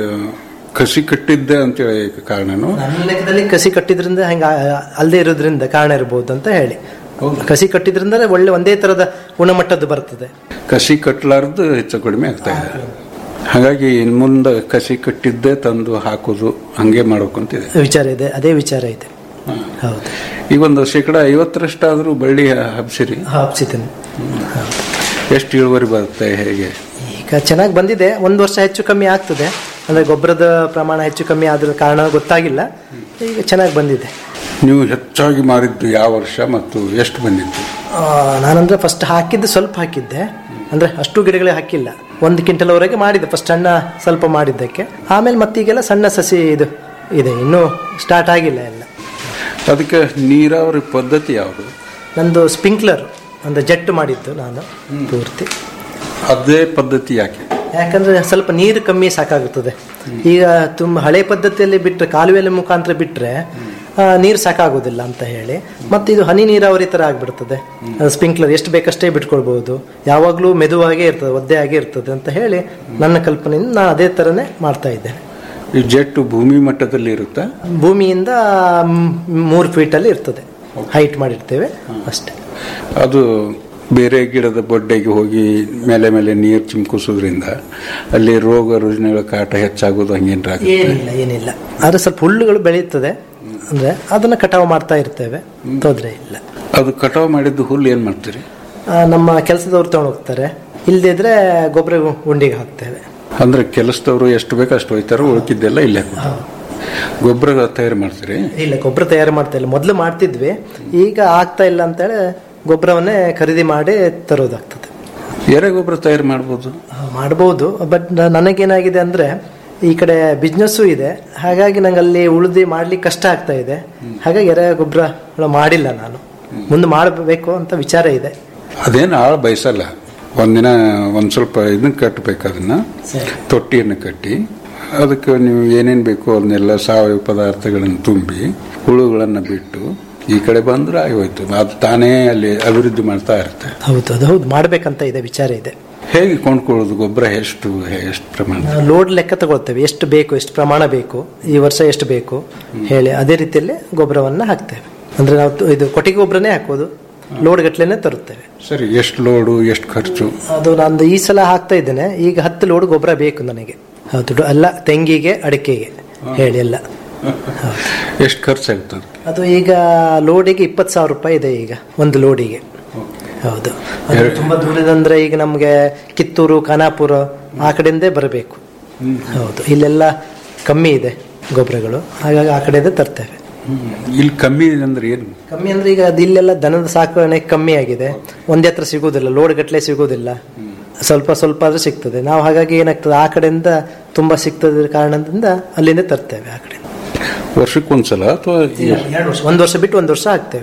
ಕಸಿ ಕಟ್ಟಿದ್ದೆ ಅಂತೇಳಿ ಕಾರಣನು ನನ್ನ ಲೆಕ್ಕದಲ್ಲಿ ಕಸಿ ಕಟ್ಟಿದ್ರಿಂದ ಹಂಗ ಅಲ್ಲದೆ ಇರೋದ್ರಿಂದ ಕಾರಣ ಇರಬಹುದು ಅಂತ ಹೇಳಿ ಕಸಿ ಕಟ್ಟಿದ್ರಿಂದ ಒಳ್ಳೆ ಒಂದೇ ತರದ ಗುಣಮಟ್ಟದ್ದು ಬರ್ತದೆ ಕಸಿ ಕಟ್ಟಲಾರ್ದು ಹೆಚ್ಚು ಕಡಿಮೆ ಆಗ್ತಾ ಇದೆ ಹಾಗಾಗಿ ಇನ್ ಮುಂದೆ ಕಸಿ ಕಟ್ಟಿದ್ದೇ ತಂದು ಹಾಕೋದು ಹಂಗೆ ಮಾಡ್ಬೇಕಂತಿದೆ ವಿಚಾರ ಇದೆ ಅದೇ ವಿಚಾರ ಇದೆ ಹೌದು ಈಗ ಒಂದು ಶೇಕಡ ಐವತ್ತರಷ್ಟಾದ್ರೂ ಬಳ್ಳಿ ಹಬ್ಸಿರಿ ಹಾಪ್ಸಿದ್ದೀನಿ ಎಷ್ಟು ಇಳುವರಿ ಬರುತ್ತೆ ಹೇಗೆ ಈಗ ಚೆನ್ನಾಗಿ ಬಂದಿದೆ ಒಂದು ವರ್ಷ ಹೆಚ್ಚು ಕಮ್ಮಿ ಆಗ್ತದೆ ಅಂದ್ರೆ ಗೊಬ್ಬರದ ಪ್ರಮಾಣ ಹೆಚ್ಚು ಕಮ್ಮಿ ಆದ್ರ ಕಾರಣ ಗೊತ್ತಾಗಿಲ್ಲ ಈಗ ಚೆನ್ನಾಗಿ ಬಂದಿದೆ ನೀವು ಹೆಚ್ಚಾಗಿ ಮಾರಿದ್ದು ಯಾವ ವರ್ಷ ಮತ್ತು ಎಷ್ಟು ಬಂದಿತ್ತು ಆ, ನಾನಂದ್ರೆ ಫಸ್ಟ್ ಹಾಕಿದ್ದು ಸ್ವಲ್ಪ ಹಾಕಿದ್ದೆ ಅಂದ್ರೆ ಅಷ್ಟು ಗಿಡಗಳೇ ಹಾಕಿಲ್ಲ ಒಂದು ಕ್ವಿಂಟಲ್ವರೆಗೆ ಮಾಡಿದ್ದೆ ಫಸ್ಟ್ ಸಣ್ಣ ಸ್ವಲ್ಪ ಮಾಡಿದ್ದಕ್ಕೆ ಆಮೇಲೆ ಮತ್ತೀಗೆಲ್ಲ ಸಣ್ಣ ಸಸಿ ಇದು ಇದೆ ಇನ್ನೂ ಸ್ಟಾರ್ಟ್ ಆಗಿಲ್ಲ ಎಲ್ಲ ಅದಕ್ಕೆ ನೀರಾವರಿ ಪದ್ಧತಿ ಯಾವುದು ನಂದು ಸ್ಪ್ರಿಂಕ್ಲರ್ ಅಂದ್ರೆ ಜೆಟ್ ಮಾಡಿದ್ದು ನಾನು ಪೂರ್ತಿ ಅದೇ ಪದ್ಧತಿ ಯಾಕೆ ಯಾಕಂದ್ರೆ ಸ್ವಲ್ಪ ನೀರು ಕಮ್ಮಿ ಸಾಕಾಗುತ್ತದೆ ಈಗ ತುಂಬ ಹಳೆ ಪದ್ಧತಿಯಲ್ಲಿ ಬಿಟ್ಟರೆ ಕಾಲುವೆಯಲ್ಲಿ ಮುಖಾಂತರ ಬಿಟ್ಟರೆ ನೀರು ಸಾಕಾಗೋದಿಲ್ಲ ಅಂತ ಹೇಳಿ ಮತ್ತೆ ಇದು ಹನಿ ನೀರಾವರಿ ತರ ಆಗ್ಬಿಡ್ತದೆ ಸ್ಪ್ರಿಂಕ್ಲರ್ ಎಷ್ಟು ಬೇಕಷ್ಟೇ ಬಿಟ್ಕೊಳ್ಬಹುದು ಯಾವಾಗಲೂ ಮೆದುವಾಗೇ ಇರ್ತದೆ ಒದ್ದೆ ಆಗೇ ಇರ್ತದೆ ಅಂತ ಹೇಳಿ ನನ್ನ ಕಲ್ಪನೆಯಿಂದ ನಾನು ಅದೇ ತರನೇ ಮಾಡ್ತಾ ಇದ್ದೇನೆ ಈ ಜೆಟ್ ಭೂಮಿ ಮಟ್ಟದಲ್ಲಿ ಇರುತ್ತಾ ಭೂಮಿಯಿಂದ ಮ್, ಮೂರು ಫೀಟ್ ಅಲ್ಲಿ ಇರ್ತದೆ ಹೈಟ್ ಮಾಡಿರ್ತೇವೆ ಅಷ್ಟೇ ಅದು ಬೇರೆ ಗಿಡದ ಬೊಡ್ಡೆಗೆ ಹೋಗಿ ಮೇಲೆ ಮೇಲೆ ನೀರು ಚಿಮ್ಕಿಸೋದ್ರಿಂದ ಅಲ್ಲಿ ರೋಗ ರುಜಿನಗಳ ಕಾಟ ಹೆಚ್ಚಾಗೋದು ಹಂಗೇನ್ರ ಏನಿಲ್ಲ ಏನಿಲ್ಲ ಆದ್ರೆ ಸ್ವಲ್ಪ ಹುಲ್ಲುಗಳು ಬೆಳೆಯುತ್ತದೆ ಅಂದ್ರೆ ಅದನ್ನ ಕಟಾವು ಮಾಡ್ತಾ ಇರ್ತೇವೆ ತೊಂದರೆ ಇಲ್ಲ ಅದು ಕಟಾವು ಮಾಡಿದ್ದು ಹುಲ್ಲು ಏನ್ ಮಾಡ್ತೀರಿ ಆ, ನಮ್ಮ ಕೆಲಸದವ್ರು ತಗೊಂಡು ಹೋಗ್ತಾರೆ ಇಲ್ಲದಿದ್ರೆ ಗೊಬ್ಬರ ಗುಂಡಿಗೆ ಹಾಕ್ತೇವೆ ಅಂದ್ರೆ ಕೆಲಸದವರು ಎಷ್ಟು ಬೇಕೋ ಅಷ್ಟು ಹೋಯ್ತಾರೋ ಉಳ್ಕಿದ್ದೆಲ್ಲ ಇಲ್ಲೇ ಗೊಬ್ಬರ ತಯಾರು ಮಾಡ್ತೀರಿ ಇಲ್ಲ ಗೊಬ್ಬರ ತಯಾರು ಮಾಡ್ತಾ ಇಲ್ಲ ಮೊದಲು ಮಾಡ್ತಿದ್ವಿ ಈಗ ಆಗ್ತಾ ಇಲ್ಲ ಅಂತೇಳಿ ಗೊಬ್ಬರವನ್ನೇ ಖರೀದಿ ಮಾಡಿ ತರೋದಾಗ್ತದೆ ಎರೆ ಗೊಬ್ಬರ ತಯಾರು ಮಾಡ್ಬೋದು ಮಾಡ್ಬೋದು ಬಟ್ ನನಗೇನಾಗಿದೆ ಅಂದ್ರೆ ಈ ಕಡೆ ಬಿಸ್ನೆಸ್ಸು ಇದೆ ಹಾಗಾಗಿ ನಂಗೆ ಅಲ್ಲಿ ಉಳಿದು ಮಾಡ್ಲಿಕ್ಕೆ ಕಷ್ಟ ಆಗ್ತಾ ಇದೆ ಹಾಗಾಗಿ ಎರೆ ಗೊಬ್ಬರ ಮಾಡಿಲ್ಲ ನಾನು ಮುಂದೆ ಮಾಡಬೇಕು ಅಂತ ವಿಚಾರ ಇದೆ ಅದೇನು ಆಳ ಬಯಸಲ್ಲ ಒಂದಿನ ಒಂದ್ ಸ್ವಲ್ಪ ಇದನ್ನ ಕಟ್ಟಬೇಕು ಅದನ್ನ ತೊಟ್ಟಿಯನ್ನು ಕಟ್ಟಿ ಅದಕ್ಕೆ ನೀವು ಏನೇನು ಬೇಕೋ ಅದನ್ನೆಲ್ಲ ಸಾವಯವ ಪದಾರ್ಥಗಳನ್ನು ತುಂಬಿ ಹುಳುಗಳನ್ನು ಬಿಟ್ಟು ಈ ಕಡೆ ಬಂದ್ರೆ ಆಗೋಯ್ತು ಅದು ತಾನೇ ಅಲ್ಲಿ ಅಭಿವೃದ್ಧಿ ಮಾಡ್ತಾ ಇರುತ್ತೆ ಹೌದು ಅದು ಹೌದು ಮಾಡ್ಬೇಕಂತ ಇದೆ ವಿಚಾರ ಇದೆ ಹೇಗೆ ಕೊಂಡ್ಕೊಳ್ಳೋದು ಗೊಬ್ಬರ ಎಷ್ಟು ಎಷ್ಟು ಪ್ರಮಾಣ ನಾವು ಲೋಡ್ ಲೆಕ್ಕ ತಗೊಳ್ತೇವೆ ಎಷ್ಟು ಬೇಕು ಎಷ್ಟು ಪ್ರಮಾಣ ಬೇಕು ಈ ವರ್ಷ ಎಷ್ಟು ಬೇಕು ಹೇಳಿ ಅದೇ ರೀತಿಯಲ್ಲಿ ಗೊಬ್ಬರವನ್ನ ಹಾಕ್ತೇವೆ ಅಂದ್ರೆ ನಾವು ತು- ಇದು ಕೊಟ್ಟಿಗೆ ಗೊಬ್ಬರನೇ ಹಾಕೋದು ಲೋಡ್ ಗಟ್ಲೆನೆ ತರುತ್ತೇವೆ ಸರಿ ಎಷ್ಟು ಲೋಡು ಎಷ್ಟು ಖರ್ಚು ಅದು ನಂದು ಈ ಸಲ ಹಾಕ್ತಾ ಇದ್ದೇನೆ ಈಗ ಹತ್ತು ಲೋಡ್ ಗೊಬ್ಬರ ಬೇಕು ನನಗೆ ಹೌದು ಡು- ಅಲ್ಲ ತೆಂಗಿಗೆ ಅಡಿಕೆಗೆ ಹೇಳಿ ಎಲ್ಲ ಎಷ್ಟು ಖರ್ಚಾಗ್ತದೆ ಅದು ಈಗ ಲೋಡಿಗೆ ಇಪ್ಪತ್ತು ಸಾವಿರ ರೂಪಾಯಿ ಇದೆ ಈಗ ಒಂದು ಲೋಡಿಗೆ ಹೌದು ಅದು ಎರಡು- ತುಂಬಾ ದೂರದಂದ್ರೆ ಈಗ ನಮ್ಗೆ ಕಿತ್ತೂರು ಖಾನಾಪುರ ಆ ಕಡೆಯಿಂದೇ ಬರಬೇಕು ಹೌದು ಇಲ್ಲೆಲ್ಲ ಕಮ್ಮಿ ಇದೆ ಗೊಬ್ಬರಗಳು ಹಾಗಾಗಿ ಆ ಕಡೆಯಿಂದ ತರ್ತೇವೆ ಇಲ್ಲಿ ಕಮ್ಮಿ ಇದೆ ಅಂದ್ರೆ ಏನು ಕಮ್ಮಿ ಅಂದ್ರೆ ಈಗ ಅದು ಇಲ್ಲೆಲ್ಲ ದನದ ಸಾಕಣೆ ಕಮ್ಮಿ ಆಗಿದೆ ಒಂದೇ ಹತ್ರ ಸಿಗುವುದಿಲ್ಲ ಲೋಡ್ ಗಟ್ಲೆ ಸಿಗುವುದಿಲ್ಲ ಸ್ವಲ್ಪ ಸ್ವಲ್ಪ ಆದ್ರೂ ಸಿಗ್ತದೆ ನಾವು ಹಾಗಾಗಿ ಏನಾಗ್ತದೆ ಆ ಕಡೆಯಿಂದ ತುಂಬಾ ಸಿಗ್ತದ ಕಾರಣದಿಂದ ಅಲ್ಲಿಂದ ತರ್ತೇವೆ ಆ ಕಡೆ ವರ್ಷಕ್ಕೊಂದ್ಸಲ ಅಥವಾ ಎರಡು ವರ್ಷ ಒಂದು ವರ್ಷ ಬಿಟ್ಟು ಒಂದು ವರ್ಷ ಹಾಕ್ತೇವೆ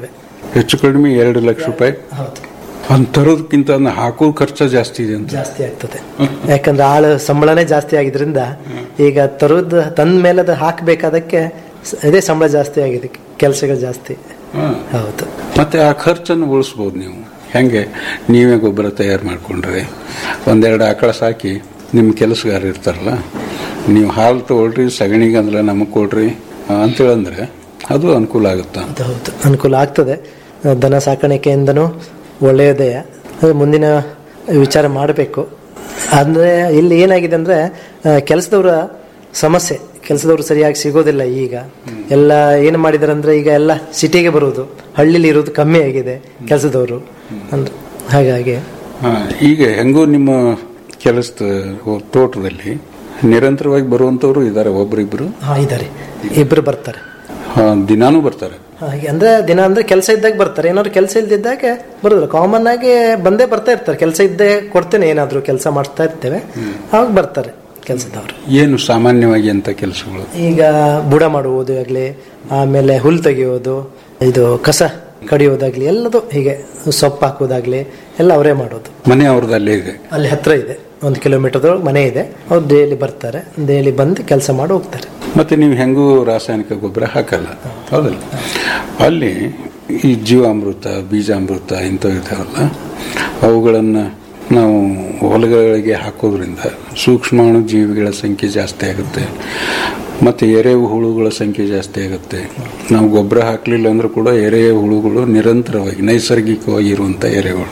ಹೆಚ್ಚು ಕಡಿಮೆ ಎರಡು ಲಕ್ಷ ರೂಪಾಯಿ ಹೌದು ಅದ್ ತರೋದಕ್ಕಿಂತ ಅದನ್ನ ಹಾಕೋ ಖರ್ಚು ಜಾಸ್ತಿ ಇದೆ ಅಂತ ಜಾಸ್ತಿ ಆಗ್ತದೆ ಯಾಕಂದ್ರೆ ಆಳು ಸಂಬಳನೇ ಜಾಸ್ತಿ ಆಗಿದ್ರಿಂದ ಈಗ ತರೋದು ತಂದ ಮೇಲೆ ಅದು ಹಾಕಬೇಕಾದಕ್ಕೆ ಇದೇ ಸಂಬಳ ಜಾಸ್ತಿ ಆಗಿದೆ ಕೆಲಸಗಳು ಜಾಸ್ತಿ ಹೌದು ಮತ್ತೆ ಆ ಖರ್ಚನ್ನು ಉಳಿಸ್ಬೋದು ನೀವು ಹೆಂಗೆ ನೀವೇ ಗೊಬ್ಬರ ತಯಾರು ಮಾಡ್ಕೊಂಡ್ರೆ ಒಂದೆರಡು ಆಕಳ ಸಾಕಿ ನಿಮ್ಮ ಕೆಲಸಗಾರ ಇರ್ತಾರಲ್ಲ ನೀವು ಹಾಲು ತಗೊಳ್ರಿ ಸಗಣಿಗೆ ಅಂದ್ರೆ ನಮಗೆ ಕೊಡ್ರಿ ಅಂತೇಳಂದ್ರೆ ಅದು ಅನುಕೂಲ ಆಗುತ್ತಾ ಅದು ಹೌದು ಅನುಕೂಲ ಆಗ್ತದೆ ದನ ಸಾಕಾಣಿಕೆಯಿಂದನೂ ಒಳ್ಳೆಯದೇ ಅದು ಮುಂದಿನ ವಿಚಾರ ಮಾಡಬೇಕು ಅಂದರೆ ಇಲ್ಲಿ ಏನಾಗಿದೆ ಅಂದರೆ ಕೆಲಸದವರ ಸಮಸ್ಯೆ ಕೆಲಸದವರು ಸರಿಯಾಗಿ ಸಿಗೋದಿಲ್ಲ ಈಗ ಎಲ್ಲ ಏನು ಮಾಡಿದಾರೆ ಅಂದರೆ ಈಗ ಎಲ್ಲ ಸಿಟಿಗೆ ಬರುವುದು ಹಳ್ಳಿಲಿ ಇರೋದು ಕಮ್ಮಿ ಆಗಿದೆ ಕೆಲಸದವರು ಅಂದ್ರೆ ಹಾಗಾಗಿ ಹಾ, ಈಗ ಹೆಂಗೋ ನಿಮ್ಮ ಕೆಲಸದ ತೋಟದಲ್ಲಿ ನಿರಂತರವಾಗಿ ಬರುವಂತವ್ರು ಇದ್ದಾರೆ ಒಬ್ರಿಬ್ರು ಹಾಂ ಇದ್ದಾರೆ ಇಬ್ಬರು ಬರ್ತಾರೆ ಹಾ, ದಿನಾನೂ ಬರ್ತಾರೆ ಹಾಗೆ ಅಂದ್ರೆ ದಿನ ಅಂದ್ರೆ ಕೆಲಸ ಇದ್ದಾಗ ಬರ್ತಾರೆ ಏನಾದ್ರು ಕೆಲಸ ಇಲ್ದಿದ್ದಾಗ ಬರೋದಿಲ್ಲ ಕಾಮನ್ ಆಗಿ ಬಂದೇ ಬರ್ತಾ ಇರ್ತಾರೆ ಕೆಲಸ ಇದ್ದೇ ಕೊಡ್ತೇನೆ ಏನಾದ್ರು ಕೆಲಸ ಮಾಡ್ತಾ ಇರ್ತೇವೆ ಅವಾಗ ಬರ್ತಾರೆ ಕೆಲಸದವರು ಏನು ಸಾಮಾನ್ಯವಾಗಿ ಅಂತ ಕೆಲಸಗಳು ಈಗ ಬುಡ ಮಾಡುವುದು ಆಗಲಿ ಆಮೇಲೆ ಹುಲ್ ತೆಗೆಯೋದು ಇದು ಕಸ ಕಡಿಯೋದಾಗ್ಲಿ ಎಲ್ಲದು ಹೀಗೆ ಸೊಪ್ಪು ಹಾಕೋದಾಗ್ಲಿ ಎಲ್ಲ ಅವರೇ ಮಾಡೋದು ಮನೆ ಅವ್ರದ್ದು ಅಲ್ಲೇ ಇದೆ ಅಲ್ಲಿ ಹತ್ರ ಇದೆ ಒಂದು ಕಿಲೋಮೀಟರ್ ಮನೆ ಇದೆ ಅವ್ರು ಡೈಲಿ ಬರ್ತಾರೆ ಡೈಲಿ ಬಂದು ಕೆಲಸ ಮಾಡಿ ಹೋಗ್ತಾರೆ ಮತ್ತೆ ನೀವು ಹೆಂಗೂ ರಾಸಾಯನಿಕ ಗೊಬ್ಬರ ಹಾಕಲ್ಲ ಹೌದಲ್ಲ ಅಲ್ಲಿ ಈ ಜೀವಾಮೃತ ಬೀಜಾಮೃತ ಇಂಥವು ಇದಾವಲ್ಲ ಅವುಗಳನ್ನು ನಾವು ಹೊಲಗಳಿಗೆ ಹಾಕೋದ್ರಿಂದ ಸೂಕ್ಷ್ಮಾಣು ಜೀವಿಗಳ ಸಂಖ್ಯೆ ಜಾಸ್ತಿ ಆಗುತ್ತೆ ಮತ್ತು ಎರೆವು ಹುಳುಗಳ ಸಂಖ್ಯೆ ಜಾಸ್ತಿ ಆಗುತ್ತೆ ನಾವು ಗೊಬ್ಬರ ಹಾಕಲಿಲ್ಲ ಅಂದ್ರೂ ಕೂಡ ಎರೆಯ ಹುಳುಗಳು ನಿರಂತರವಾಗಿ ನೈಸರ್ಗಿಕವಾಗಿ ಇರುವಂಥ ಎರೆಗಳು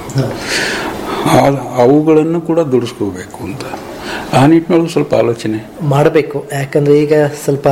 ಆ- ಅವುಗಳನ್ನು ಕೂಡ ದುಡಿಸ್ಕೋಬೇಕು ಅಂತ ಆ ನಿಟ್ಟಿನೊಳಗೆ ಸ್ವಲ್ಪ ಆಲೋಚನೆ ಮಾಡಬೇಕು ಯಾಕಂದ್ರೆ ಈಗ ಸ್ವಲ್ಪ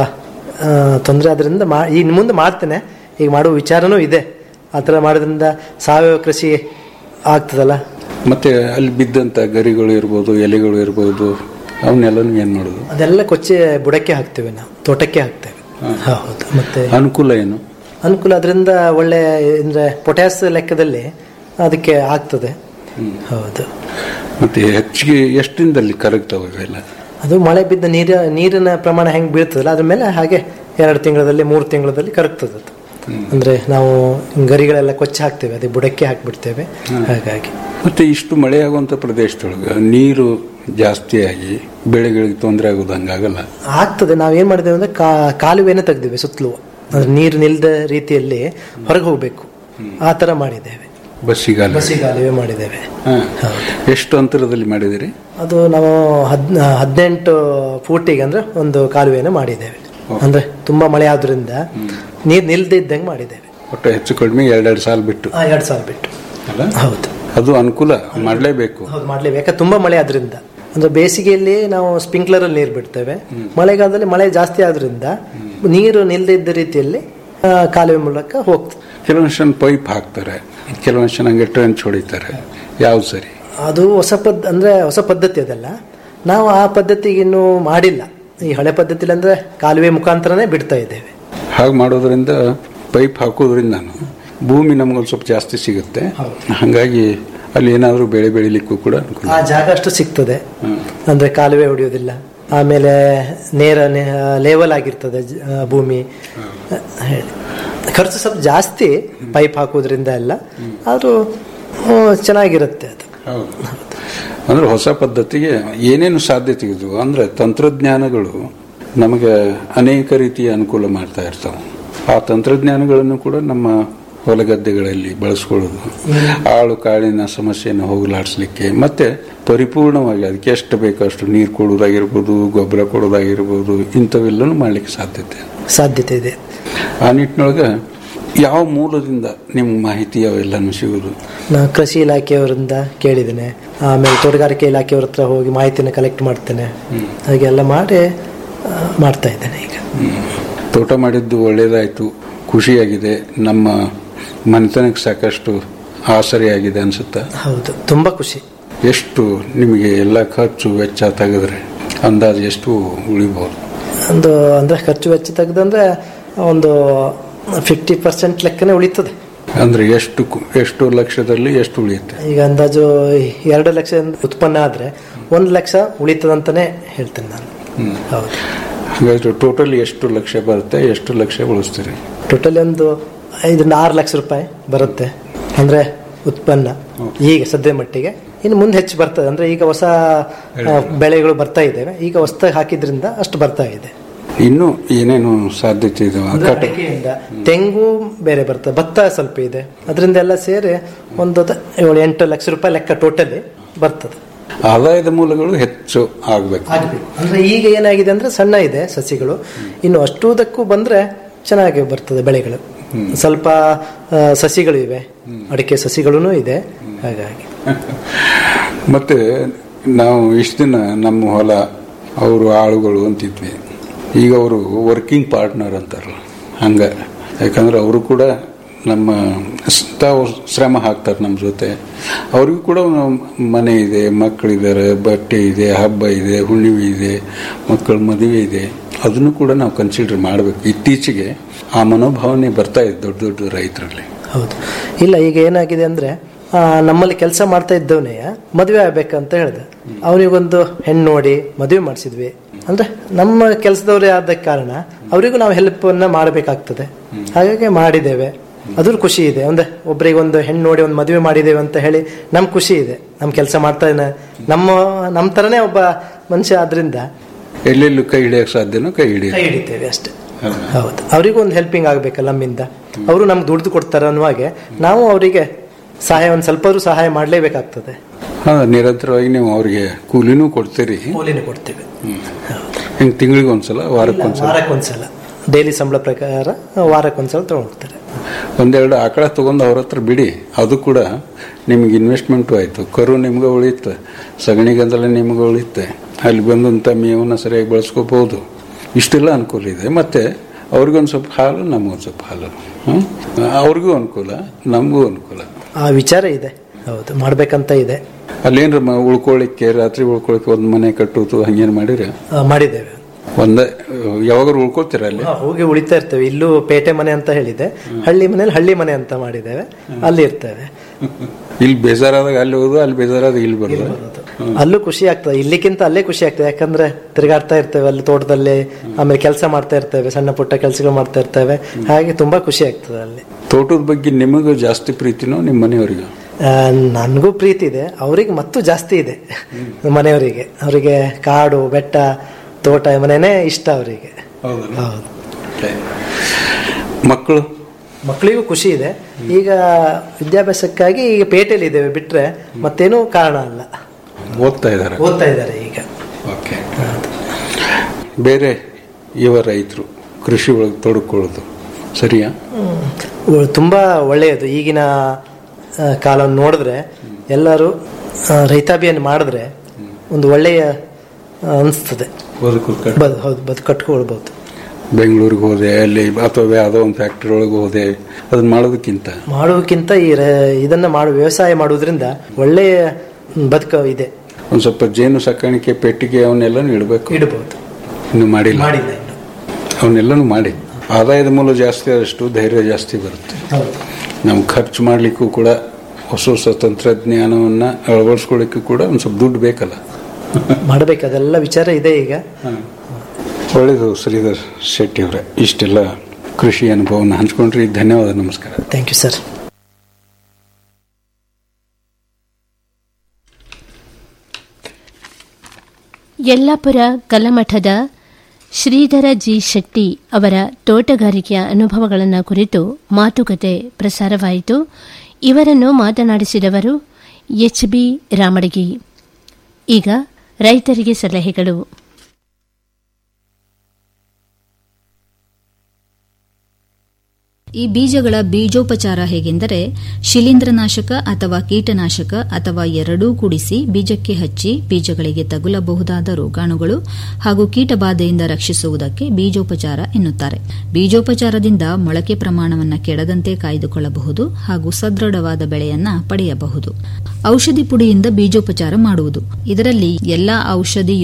ತೊಂದರೆ ಆದ್ರಿಂದ ಮಾ ಇನ್ನು ಮುಂದೆ ಮಾಡ್ತೇನೆ ಈಗ ಮಾಡುವ ವಿಚಾರನೂ ಇದೆ ಆ ಥರ ಮಾಡೋದ್ರಿಂದ ಸಾವಯವ ಕೃಷಿ ಆಗ್ತದಲ್ಲ ಮತ್ತೆ ಅಲ್ಲಿ ಬಿದ್ದಂತ ಗರಿಗಳು ಇರ್ಬೋದು ಎಲೆಗಳು ಇರ್ಬೋದು ಅವನ್ನೆಲ್ಲನೂ ಏನ್ ಮಾಡೋದು ಅದೆಲ್ಲ ಕೊಚ್ಚಿ ಬುಡಕ್ಕೆ ಹಾಕ್ತೇವೆ ನಾವು ತೋಟಕ್ಕೆ ಹಾಕ್ತೇವೆ ಹೌದು ಮತ್ತೆ ಅನುಕೂಲ ಏನು ಅನುಕೂಲ ಅದರಿಂದ ಒಳ್ಳೆ ಅಂದ್ರೆ ಪೊಟ್ಯಾಸ್ ಲೆಕ್ಕದಲ್ಲಿ ಅದಕ್ಕೆ ಆಗ್ತದೆ ಹೌದು ಮತ್ತೆ ಹೆಚ್ಚಿಗೆ ಎಷ್ಟು ದಿನದಲ್ಲಿ ಕರಗ್ತಾವೆ ಇವೆಲ್ಲ ಅದು ಮಳೆ ಬಿದ್ದ ನೀರ ನೀರಿನ ಪ್ರಮಾಣ ಹೆಂಗೆ ಬೀಳ್ತದಲ್ಲ ಅದ್ರ ಮೇಲೆ ಹಾಗೆ ಎರಡು ತಿಂಗಳಲ್ಲಿ ಮೂರು ತಿಂಗಳಲ್ಲಿ ಕರಗ್ತದೆ ಅದು ಅಂದ್ರೆ ನಾವು ಗರಿಗಳೆಲ್ಲ ಕೊಚ್ಚಿ ಹಾಕ್ತೇವೆ ಅದೇ ಬುಡಕ್ಕೆ ಹಾಕ್ಬಿಡ್ತೇವೆ ಹಾಗಾಗಿ ಮತ್ತೆ ಇಷ್ಟು ಮಳೆ ಆಗುವಂತ ಪ್ರದೇಶದೊಳಗೆ ನೀರು ಜಾಸ್ತಿಯಾಗಿ ಬೆಳೆಗಳಿಗೆ ತೊಂದರೆ ಆಗೋದು ಹಂಗಾಗಲ್ಲ ಆಗ್ತದೆ ನಾವು ಏನ್ ಮಾಡಿದ್ದೇವೆ ಅಂದ್ರೆ ಕಾ- ಕಾಲುವೆನ ತೆಗ್ದಿವಿ ಸುತ್ತಲೂ ಅಂದ್ರೆ ನೀರು ನಿಲ್ದ ರೀತಿಯಲ್ಲಿ ಹೊರಗೆ ಹೋಗ್ಬೇಕು ಆ ತರ ಮಾಡಿದ್ದೇವೆ ಬಸ್ಸಿಗಾಲ ಬಸ್ಸಿಗಾಲುವೆ ಮಾಡಿದ್ದೇವೆ ಹಾ. ಎಷ್ಟು ಅಂತರದಲ್ಲಿ ಮಾಡಿದಿರಿ ಅದು ನಾವು ಹದ್ ಹದಿನೆಂಟು ಫೂಟಿಗೆ ಅಂದ್ರೆ ಒಂದು ಕಾಲುವೆನ ಮಾಡಿದ್ದೇವೆ ಅಂದ್ರೆ ತುಂಬಾ ಮಳೆ ಆದ್ರಿಂದ ನೀರು ನಿಲ್ದಿದ್ದಂಗೆ ಮಾಡಿದ್ದೇವೆ ಒಟ್ಟು ಹೆಚ್ಚು ಕಡಿಮೆ ಎರಡೆರಡು ಸಾಲ ಬಿಟ್ಟು ಆ, ಎರಡ್ ಸಾವಿರ ಬಿಟ್ಟು ಅಲ್ಲ ಹೌದು ಅದು ಅನುಕೂಲ ಮಾಡಲೇಬೇಕು ಹೌದು ಮಾಡ್ಲೇಬೇಕು ಯಾಕಂದ್ರೆ ತುಂಬಾ ಮಳೆ ಆದ್ರಿಂದ ಅಂದ್ರೆ ಬೇಸಿಗೆಯಲ್ಲಿ ನಾವು ಸ್ಪ್ರಿಂಕ್ಲರ್ ಅಲ್ಲಿ ನೀರು ಬಿಡ್ತೇವೆ ಮಳೆಗಾಲದಲ್ಲಿ ಮಳೆ ಜಾಸ್ತಿ ಆದ್ರಿಂದ ನೀರು ನಿಲ್ದಿದ್ದ ರೀತಿಯಲ್ಲಿ ಆ, ಕಾಲುವೆ ಮೂಲಕ ಹೋಗ್ತದೆ ಕೆಲವೊಂದು ಜನ ಪೈಪ್ ಹಾಕ್ತಾರೆ ಕೆಲವೊಂದು ಜನ ಹಂಗೆ ಟ್ರೆಂಚ್ ಹೊಡಿತಾರೆ ಯಾವ್ದು ಸರಿ ಅದು ಹೊಸ ಪದ್ ಅಂದ್ರೆ ಹೊಸ ಪದ್ಧತಿ ಅದಲ್ಲ ನಾವು ಆ ಪದ್ಧತಿಗೆ ಇನ್ನೂ ಮಾಡಿಲ್ಲ ಈ ಹಳೆ ಪದ್ಧತಿಲಿ ಅಂದ್ರೆ ಕಾಲುವೆ ಮುಖಾಂತರನೇ ಬಿಡ್ತಾ ಇದ್ದೇವೆ ಹಾಗೆ ಮಾಡೋದ್ರಿಂದ ಪೈಪ್ ಹಾಕೋದ್ರಿಂದ ಭೂಮಿ ನಮ್ಗೊಂದು ಸ್ವಲ್ಪ ಜಾಸ್ತಿ ಸಿಗುತ್ತೆ ಹಾಗಾಗಿ ಅಲ್ಲಿ ಏನಾದರೂ ಬೆಳೆ ಬೆಳಿಲಿಕ್ಕೂ ಕೂಡ ಅನುಕೂಲ ಆ ಜಾಗ ಅಷ್ಟು ಸಿಗ್ತದೆ ಅಂದ್ರೆ ಕಾಲುವೆ ಹೊಡೆಯೋದಿಲ್ಲ ಆಮೇಲೆ ನೇರ ಲೇವಲ್ ಆಗಿರ್ತದೆ ಜ- ಆ, ಭೂಮಿ ಆ, ಹೇಳಿ ಖರ್ಚು ಸ್ವಲ್ಪ ಜಾಸ್ತಿ ಪೈಪ್ ಹಾಕೋದ್ರಿಂದ ಎಲ್ಲ ಆದ್ರೂ ಆ, ಚೆನ್ನಾಗಿರುತ್ತೆ ಅದು ಹೌದು ಅಂದ್ರೆ ಹೊಸ ಪದ್ಧತಿಗೆ ಏನೇನು ಸಾಧ್ಯತೆ ಇದ್ವು ಅಂದ್ರೆ ತಂತ್ರಜ್ಞಾನಗಳು ನಮಗೆ ಅನೇಕ ರೀತಿಯ ಅನುಕೂಲ ಮಾಡ್ತಾ ಇರ್ತಾವೆ ಆ ತಂತ್ರಜ್ಞಾನಗಳನ್ನು ಕೂಡ ನಮ್ಮ ಹೊಲಗದ್ದೆಗಳಲ್ಲಿ ಬಳಸ್ಕೊಳ್ಳೋದು ಆಳು ಕಾಳಿನ ಸಮಸ್ಯೆಯನ್ನು ಹೋಗಲಾಡಿಸ್ಲಿಕ್ಕೆ ಮತ್ತೆ ಪರಿಪೂರ್ಣವಾಗಿ ಅದಕ್ಕೆ ಎಷ್ಟು ಬೇಕೋ ಅಷ್ಟು ನೀರು ಕೊಡೋದಾಗಿರ್ಬೋದು ಗೊಬ್ಬರ ಕೊಡೋದಾಗಿರ್ಬೋದು ಇಂಥವೆಲ್ಲನೂ ಮಾಡ್ಲಿಕ್ಕೆ ಸಾಧ್ಯತೆ ಸಾಧ್ಯತೆ ಇದೆ ಆ ನಿಟ್ಟಿನೊಳಗೆ ಯಾವ ಮೂಲದಿಂದ ನಿಮ್ಗೆ ಮಾಹಿತಿ ಅವೆಲ್ಲನೂ ಸಿಗೋದು ನಾನು ಕೃಷಿ ಇಲಾಖೆಯವರಿಂದ ಕೇಳಿದ್ದೇನೆ ಆಮೇಲೆ ತೋಟಗಾರಿಕೆ ಇಲಾಖೆಯವ್ರ ಹತ್ರ ಹೋಗಿ ಮಾಹಿತಿನ ಕಲೆಕ್ಟ್ ಮಾಡ್ತೇನೆ ಹಾಗೆಲ್ಲ ಮಾಡಿ ಆ, ಮಾಡ್ತಾ ಇದ್ದೇನೆ ಈಗ ತೋಟ ಮಾಡಿದ್ದು ಒಳ್ಳೇದಾಯ್ತು ಖುಷಿಯಾಗಿದೆ ನಮ್ಮ ಮನೆತನಕ್ಕೆ ಸಾಕಷ್ಟು ಆಸರೆಯಾಗಿದೆ ಅನ್ಸುತ್ತಾ ಹೌದು ತುಂಬಾ ಖುಷಿ ಎಷ್ಟು ನಿಮಗೆ ಎಲ್ಲ ಖರ್ಚು ವೆಚ್ಚ ತೆಗೆದ್ರೆ ಅಂದಾಜು ಎಷ್ಟು ಉಳಿಬಹುದು ಒಂದು ಅಂದ್ರೆ ಖರ್ಚು ವೆಚ್ಚ ತೆಗೆದಂದ್ರೆ ಒಂದು ಫಿಫ್ಟಿ ಪರ್ಸೆಂಟ್ ಲೆಕ್ಕನೇ ಉಳಿತದೆ ಅಂದ್ರೆ ಎಷ್ಟು ಕು- ಎಷ್ಟು ಲಕ್ಷದಲ್ಲಿ ಎಷ್ಟು ಉಳಿಯುತ್ತೆ ಈಗ ಅಂದಾಜು ಎರಡು ಲಕ್ಷ ಉತ್ಪನ್ನ ಆದ್ರೆ ಒಂದು ಲಕ್ಷ ಉಳಿತದಂತಾನೆ ಹೇಳ್ತೇನೆ ನಾನು ಹೌದು ಹಾಗಾದ್ರೆ ಟೋಟಲ್ ಎಷ್ಟು ಲಕ್ಷ ಬರುತ್ತೆ ಎಷ್ಟು ಲಕ್ಷ ಉಳಿಸ್ತೀರಿ ಟೋಟಲಿ ಒಂದು ಐದರಿಂದ ಆರು ಲಕ್ಷ ರೂಪಾಯಿ ಬರುತ್ತೆ ಅಂದ್ರೆ ಉತ್ಪನ್ನ ಈಗ ಸದ್ಯ ಮಟ್ಟಿಗೆ ಇನ್ನು ಮುಂದೆ ಹೆಚ್ಚು ಬರ್ತದೆ ಅಂದ್ರೆ ಈಗ ಹೊಸ ಆ, ಬೆಳೆಗಳು ಬರ್ತಾ ಇದ್ದೇವೆ ಈಗ ಹೊಸದಾಗಿ ಹಾಕಿದ್ರಿಂದ ಅಷ್ಟು ಬರ್ತಾ ಇದೆ ಇನ್ನೂ ಏನೇನು ಸಾಧ್ಯತೆ ಇದಾವೆ ಅಂದ್ರೆ ಅಡಿಕೆಯಿಂದ ತೆಂಗು ಬೇರೆ ಬರ್ತದೆ ಭತ್ತ ಸ್ವಲ್ಪ ಇದೆ ಅದರಿಂದ ಎಲ್ಲ ಸೇರಿ ಒಂದು ದ- ಏಳು ಎಂಟು ಲಕ್ಷ ರೂಪಾಯಿ ಲೆಕ್ಕ ಟೋಟಲಿ ಬರ್ತದೆ ಆದಾಯದ ಮೂಲಗಳು ಹೆಚ್ಚು ಆಗ್ಬೇಕು ಆಗ್ಬೇಕು. ಅಂದ್ರೆ ಈಗ ಏನಾಗಿದೆ ಅಂದ್ರೆ ಸಣ್ಣ ಇದೆ ಸಸಿಗಳು ಇನ್ನು ಅಷ್ಟೂದಕ್ಕೂ ಬಂದ್ರೆ ಚೆನ್ನಾಗಿ ಬರ್ತದೆ ಬೆಳೆಗಳು ಸ್ವಲ್ಪ ಆ, ಸಸಿಗಳು ಇವೆ ಅಡಿಕೆ ಸಸಿಗಳೂ ಇದೆ ಹಾಗಾಗಿ ಮತ್ತೆ ನಾವು ಇಷ್ಟು ದಿನ ನಮ್ಮ ಹೊಲ ಅವರು ಆಳುಗಳು ಅಂತಿದ್ವಿ ಈಗ ಅವರು ವರ್ಕಿಂಗ್ ಪಾರ್ಟ್ನರ್ ಅಂತಾರಲ್ಲ ಹಂಗ ಯಾಕಂದ್ರೆ ಅವರು ಕೂಡ ನಮ್ಮ ಸ್- ತಾವು ಶ್ರಮ ಹಾಕ್ತಾರೆ ನಮ್ಮ ಜೊತೆ ಅವ್ರಿಗೂ ಕೂಡ ಮನೆ ಇದೆ ಮಕ್ಕಳಿದ್ದಾರೆ ಬಟ್ಟೆ ಇದೆ ಹಬ್ಬ ಇದೆ ಹುಣ್ಣಿಮೆ ಇದೆ ಮಕ್ಕಳ ಮದುವೆ ಇದೆ ಅದನ್ನು ಕೂಡ ನಾವು ಕನ್ಸಿಡರ್ ಮಾಡಬೇಕು ಇತ್ತೀಚೆಗೆ ಆ ಮನೋಭಾವನೆ ಬರ್ತಾ ಇದೆ ದೊಡ್ಡ ದೊಡ್ಡ ರೈತರಲ್ಲಿ ಹೌದು ಇಲ್ಲ ಈಗ ಏನಾಗಿದೆ ಅಂದ್ರೆ ಆ, ನಮ್ಮಲ್ಲಿ ಕೆಲಸ ಮಾಡ್ತಾ ಇದ್ದವನೇ ಮದುವೆ ಆಗ್ಬೇಕಂತ ಹೇಳ್ದೆ ಅವನಿಗೊಂದು ಹೆಣ್ಣು ನೋಡಿ ಮದುವೆ ಮಾಡಿಸಿದ್ವಿ ಅಂದ್ರೆ ನಮ್ಮ ಕೆಲಸದವರೇ ಆದ ಕಾರಣ ಅವರಿಗೂ ನಾವು ಹೆಲ್ಪ್ ಅನ್ನ ಮಾಡಬೇಕಾಗ್ತದೆ ಹಾಗಾಗಿ ಮಾಡಿದ್ದೇವೆ ಅದ್ರ ಖುಷಿ ಇದೆ ಒಂದೇ ಒಬ್ಬರಿಗೆ ಒಂದು ಹೆಣ್ಣು ನೋಡಿ ಒಂದು ಮದುವೆ ಮಾಡಿದ್ದೇವೆ ಅಂತ ಹೇಳಿ ನಮ್ ಖುಷಿ ಇದೆ ನಮ್ ಕೆಲಸ ಮಾಡ್ತಾ ಇದ್ದಾನೆ ನಮ್ಮ ನಮ್ಮ ತರನೇ ಒಬ್ಬ ಮನುಷ್ಯ ಆದ್ರಿಂದ ಎಲ್ಲೆಲ್ಲೂ ಕೈ ಹಿಡಿಯಕ್ಕೆ ಸಾಧ್ಯನೋ ಕೈ ಹಿಡಿಯ ಕೈ ಹಿಡಿತೇವೆ ಅಷ್ಟೇ ಹೌದು ಅವರಿಗೂ ಒಂದು ಹೆಲ್ಪಿಂಗ್ ಆಗ್ಬೇಕಲ್ಲ ನಮ್ಮಿಂದ ಅವರು ನಮ್ಗೆ ದುಡ್ದು ಕೊಡ್ತಾರೆ ಅನ್ನುವಾಗೆ ನಾವು ಅವರಿಗೆ ಸಹಾಯ ಒಂದು ಸ್ವಲ್ಪ ಆದ್ರೂ ಸಹಾಯ ಮಾಡಲೇಬೇಕಾಗ್ತದೆ ಹಾ ನಿರಂತರವಾಗಿ ನೀವು ಅವ್ರಿಗೆ ಕೂಲಿನೂ ಕೊಡ್ತೀರಿ ಕೂಲಿನ ಕೊಡ್ತೇವೆ ಹಿಂಗ್ ತಿಂಗಳಿಗೆ ಒಂದ್ಸಲ ವಾರಕ್ಕೊಂದ್ಸಲ ವಾರಕ್ಕೊಂದ್ಸಲ ಡೈಲಿ ಸಂಬಳ ಪ್ರಕಾರ ವಾರಕ್ಕೊಂದ್ಸಲ ತಗೊಂಡ್ತಾರೆ ಒಂದೆರಡು ಆಕಳ ತಗೊಂಡು ಅವ್ರ ಹತ್ರ ಬಿಡಿ ಅದು ಕೂಡ ನಿಮ್ಗೆ ಇನ್ವೆಸ್ಟ್ಮೆಂಟು ಆಯ್ತು ಕರು ನಿಮ್ಗೆ ಉಳಿಯುತ್ತೆ ಸಗಣಿ ಗಂದಲ ನಿಮ್ಗೆ ಉಳಿಯುತ್ತೆ ಅಲ್ಲಿ ಬಂದಂಥ ಮೇವನ್ನ ಸರಿಯಾಗಿ ಬಳಸ್ಕೋಬಹುದು ಇಷ್ಟೆಲ್ಲ ಅನುಕೂಲ ಇದೆ ಮತ್ತೆ ಅವ್ರಿಗೊಂದು ಸ್ವಲ್ಪ ಹಾಲು ನಮಗೊಂದು ಸ್ವಲ್ಪ ಹಾಲು ಹ್ಮ್? ಅವ್ರಿಗೂ ಅನುಕೂಲ ನಮಗೂ ಅನುಕೂಲ ಆ ವಿಚಾರ ಇದೆ ಹೌದು ಮಾಡ್ಬೇಕಂತ ಇದೆ ಅಲ್ಲೇನ್ರ ಮ- ಉಳ್ಕೊಳ್ಳಿಕ್ಕೆ ರಾತ್ರಿ ಉಳ್ಕೊಳ್ಳಿಕ್ಕೆ ಒಂದು ಮನೆ ಕಟ್ಟುವುದು ಹಂಗೇನು ಮಾಡಿರಿ ಆ, ಮಾಡಿದ್ದೇವೆ ಒಂದೇ ಯಾವಾಗಾರು ಉಳ್ಕೊಳ್ತೀರ ಅಲ್ಲಿ ಹಾ, ಹೋಗಿ ಉಳಿತಾ ಇರ್ತೇವೆ ಇಲ್ಲೂ ಪೇಟೆ ಮನೆ ಅಂತ ಹೇಳಿದೆ ಹಳ್ಳಿ ಮನೇಲಿ ಹಳ್ಳಿ ಮನೆ ಅಂತ ಮಾಡಿದ್ದೇವೆ ಅಲ್ಲಿ ಇರ್ತೇವೆ ಇಲ್ಲಿ ಬೇಜಾರಾದಾಗ ಅಲ್ಲಿ ಹೋಗೋದು ಅಲ್ಲಿ ಬೇಜಾರಾದಾಗ ಇಲ್ಲಿ ಬರೋದು ಅಲ್ಲೂ ಖುಷಿ ಆಗ್ತದೆ ಇಲ್ಲಿಕ್ಕಿಂತ ಅಲ್ಲೇ ಖುಷಿ ಆಗ್ತದೆ ಯಾಕಂದ್ರೆ ತಿರುಗಾಡ್ತಾ ಇರ್ತೇವೆ ಅಲ್ಲಿ ತೋಟದಲ್ಲಿ ಆಮೇಲೆ ಕೆಲಸ ಮಾಡ್ತಾ ಇರ್ತೇವೆ ಸಣ್ಣ ಪುಟ್ಟ ಕೆಲಸಗಳು ಮಾಡ್ತಾ ಇರ್ತೇವೆ ಹಾಗೆ ತುಂಬಾ ಖುಷಿ ಆಗ್ತದೆ ಅಲ್ಲಿ ತೋಟದ ಬಗ್ಗೆ ನಿಮಗೂ ಜಾಸ್ತಿ ಪ್ರೀತಿನೋ ನಿಮ್ಮ ಮನೆಯವರಿಗೂ ಆ, ನನ್ಗೂ ಪ್ರೀತಿ ಇದೆ ಅವರಿಗೆ ಮತ್ತು ಜಾಸ್ತಿ ಇದೆ ಮನೆಯವರಿಗೆ ಅವರಿಗೆ ಕಾಡು ಬೆಟ್ಟ ತೋಟ ಮನೆನೇ ಇಷ್ಟ ಅವರಿಗೆ ಹೌದು ಮಕ್ಕಳು ಮಕ್ಕಳಿಗೂ ಖುಷಿ ಇದೆ ಈಗ ವಿದ್ಯಾಭ್ಯಾಸಕ್ಕಾಗಿ ಈಗ ಪೇಟೆಯಲ್ಲಿ ಇದ್ದೇವೆ ಬಿಟ್ರೆ ಮತ್ತೇನೂ ಕಾರಣ ಅಲ್ಲ ಓದ್ತಾ ಇದ್ದಾರೆ ಓದ್ತಾ ಇದ್ದಾರೆ ಈಗ ಓಕೆ ಬೇರೆ ಯುವ ರೈತರು ಕೃಷಿ ಒಳಗೆ ತೊಡಕೊಳ್ಳೋದು ಸರಿಯಾ ಉ- ತುಂಬಾ ಒಳ್ಳೆಯದು ಈಗಿನ ಆ, ಕಾಲವನ್ನು ನೋಡಿದ್ರೆ ಎಲ್ಲರೂ ಆ, ರೈತಾಭಿಯನ್ನು ಮಾಡಿದ್ರೆ ಒಂದು ಒಳ್ಳೆಯ ಆ, ಅನಿಸ್ತದೆ ಬದುಕು ಬದ್- ಹೌದು ಬದು ಕಟ್ಕೊಳ್ಬಹುದು ಬೆಂಗಳೂರಿಗೆ ಹೋದೆ ಅಲ್ಲಿ ಅಥವಾ ಯಾವುದೋ ಒಂದು ಫ್ಯಾಕ್ಟ್ರಿ ಒಳಗೆ ಹೋದೆ ಅದನ್ನ ಮಾಡೋದಕ್ಕಿಂತ ಮಾಡುವುದಕ್ಕಿಂತ ಈ ರ- ಇದನ್ನ ಮಾಡು ವ್ಯವಸಾಯ ಮಾಡುವುದರಿಂದ ಒಳ್ಳೆಯ ಬದುಕು ಇದೆ ಒಂದು ಸ್ವಲ್ಪ ಜೇನು ಸಾಕಾಣಿಕೆ ಪೆಟ್ಟಿಗೆ ಅವನ್ನೆಲ್ಲನೂ ಇಡಬೇಕು ಇಡಬಹುದು ಇನ್ನು ಮಾಡಿಲ್ಲ ಮಾಡಿಲ್ಲ ಇನ್ನು ಅವನ್ನೆಲ್ಲನೂ ಮಾಡಿ ಆದಾಯದ ಮೂಲ ಜಾಸ್ತಿ ಆದಷ್ಟು ಧೈರ್ಯ ಜಾಸ್ತಿ ಬರುತ್ತೆ ನಾವು ಖರ್ಚು ಮಾಡಲಿಕ್ಕೂ ಕೂಡ ಹೊಸ ಹೊಸ ತಂತ್ರಜ್ಞಾನವನ್ನು ಅಳವಡಿಸ್ಕೊಳ್ಳಿಕ್ಕೂ ಕೂಡ ಒಂದು ಸ್ವಲ್ಪ ದುಡ್ಡು ಬೇಕಲ್ಲ ಮಾಡಬೇಕು ಅದೆಲ್ಲ ವಿಚಾರ ಇದೆ ಈಗ ಒಳ್ಳೆಯದು ಶ್ರೀಧರ್ ಶೆಟ್ಟಿ ಅವರೇ ಇಷ್ಟೆಲ್ಲ ಕೃಷಿ ಅನುಭವವನ್ನು ಹಂಚ್ಕೊಂಡ್ರಿ ಧನ್ಯವಾದ ನಮಸ್ಕಾರ ಥ್ಯಾಂಕ್ ಯು ಸರ್ ಯಲ್ಲಾಪುರ ಕಲಮಠದ ಶ್ರೀಧರ ಜಿ ಶೆಟ್ಟಿ ಅವರ ತೋಟಗಾರಿಕೆಯ ಅನುಭವಗಳನ್ನು ಕುರಿತು ಮಾತುಕತೆ ಪ್ರಸಾರವಾಯಿತು ಇವರನ್ನು ಮಾತನಾಡಿಸಿದವರು ಎಚ್ ಬಿ ರಾಮಡಗಿ ಈಗ ರೈತರಿಗೆ ಸಲಹೆಗಳು ಈ ಬೀಜಗಳ ಬೀಜೋಪಚಾರ ಹೇಗೆಂದರೆ ಶಿಲೀಂಧ್ರನಾಶಕ ಅಥವಾ ಕೀಟನಾಶಕ ಅಥವಾ ಎರಡೂ ಕೂಡಿಸಿ ಬೀಜಕ್ಕೆ ಹಚ್ಚಿ ಬೀಜಗಳಿಗೆ ತಗುಲಬಹುದಾದ ರೋಗಾಣುಗಳು ಹಾಗೂ ಕೀಟಬಾಧೆಯಿಂದ ರಕ್ಷಿಸುವುದಕ್ಕೆ ಬೀಜೋಪಚಾರ ಎನ್ನುತ್ತಾರೆ ಬೀಜೋಪಚಾರದಿಂದ ಮೊಳಕೆ ಪ್ರಮಾಣವನ್ನು ಕೆಡದಂತೆ ಕಾಯ್ದುಕೊಳ್ಳಬಹುದು ಹಾಗೂ ಸದೃಢವಾದ ಬೆಳೆಯನ್ನ ಪಡೆಯಬಹುದು ಔಷಧಿ ಪುಡಿಯಿಂದ ಬೀಜೋಪಚಾರ ಮಾಡುವುದು ಇದರಲ್ಲಿ ಎಲ್ಲಾ ಔಷಧಿಯು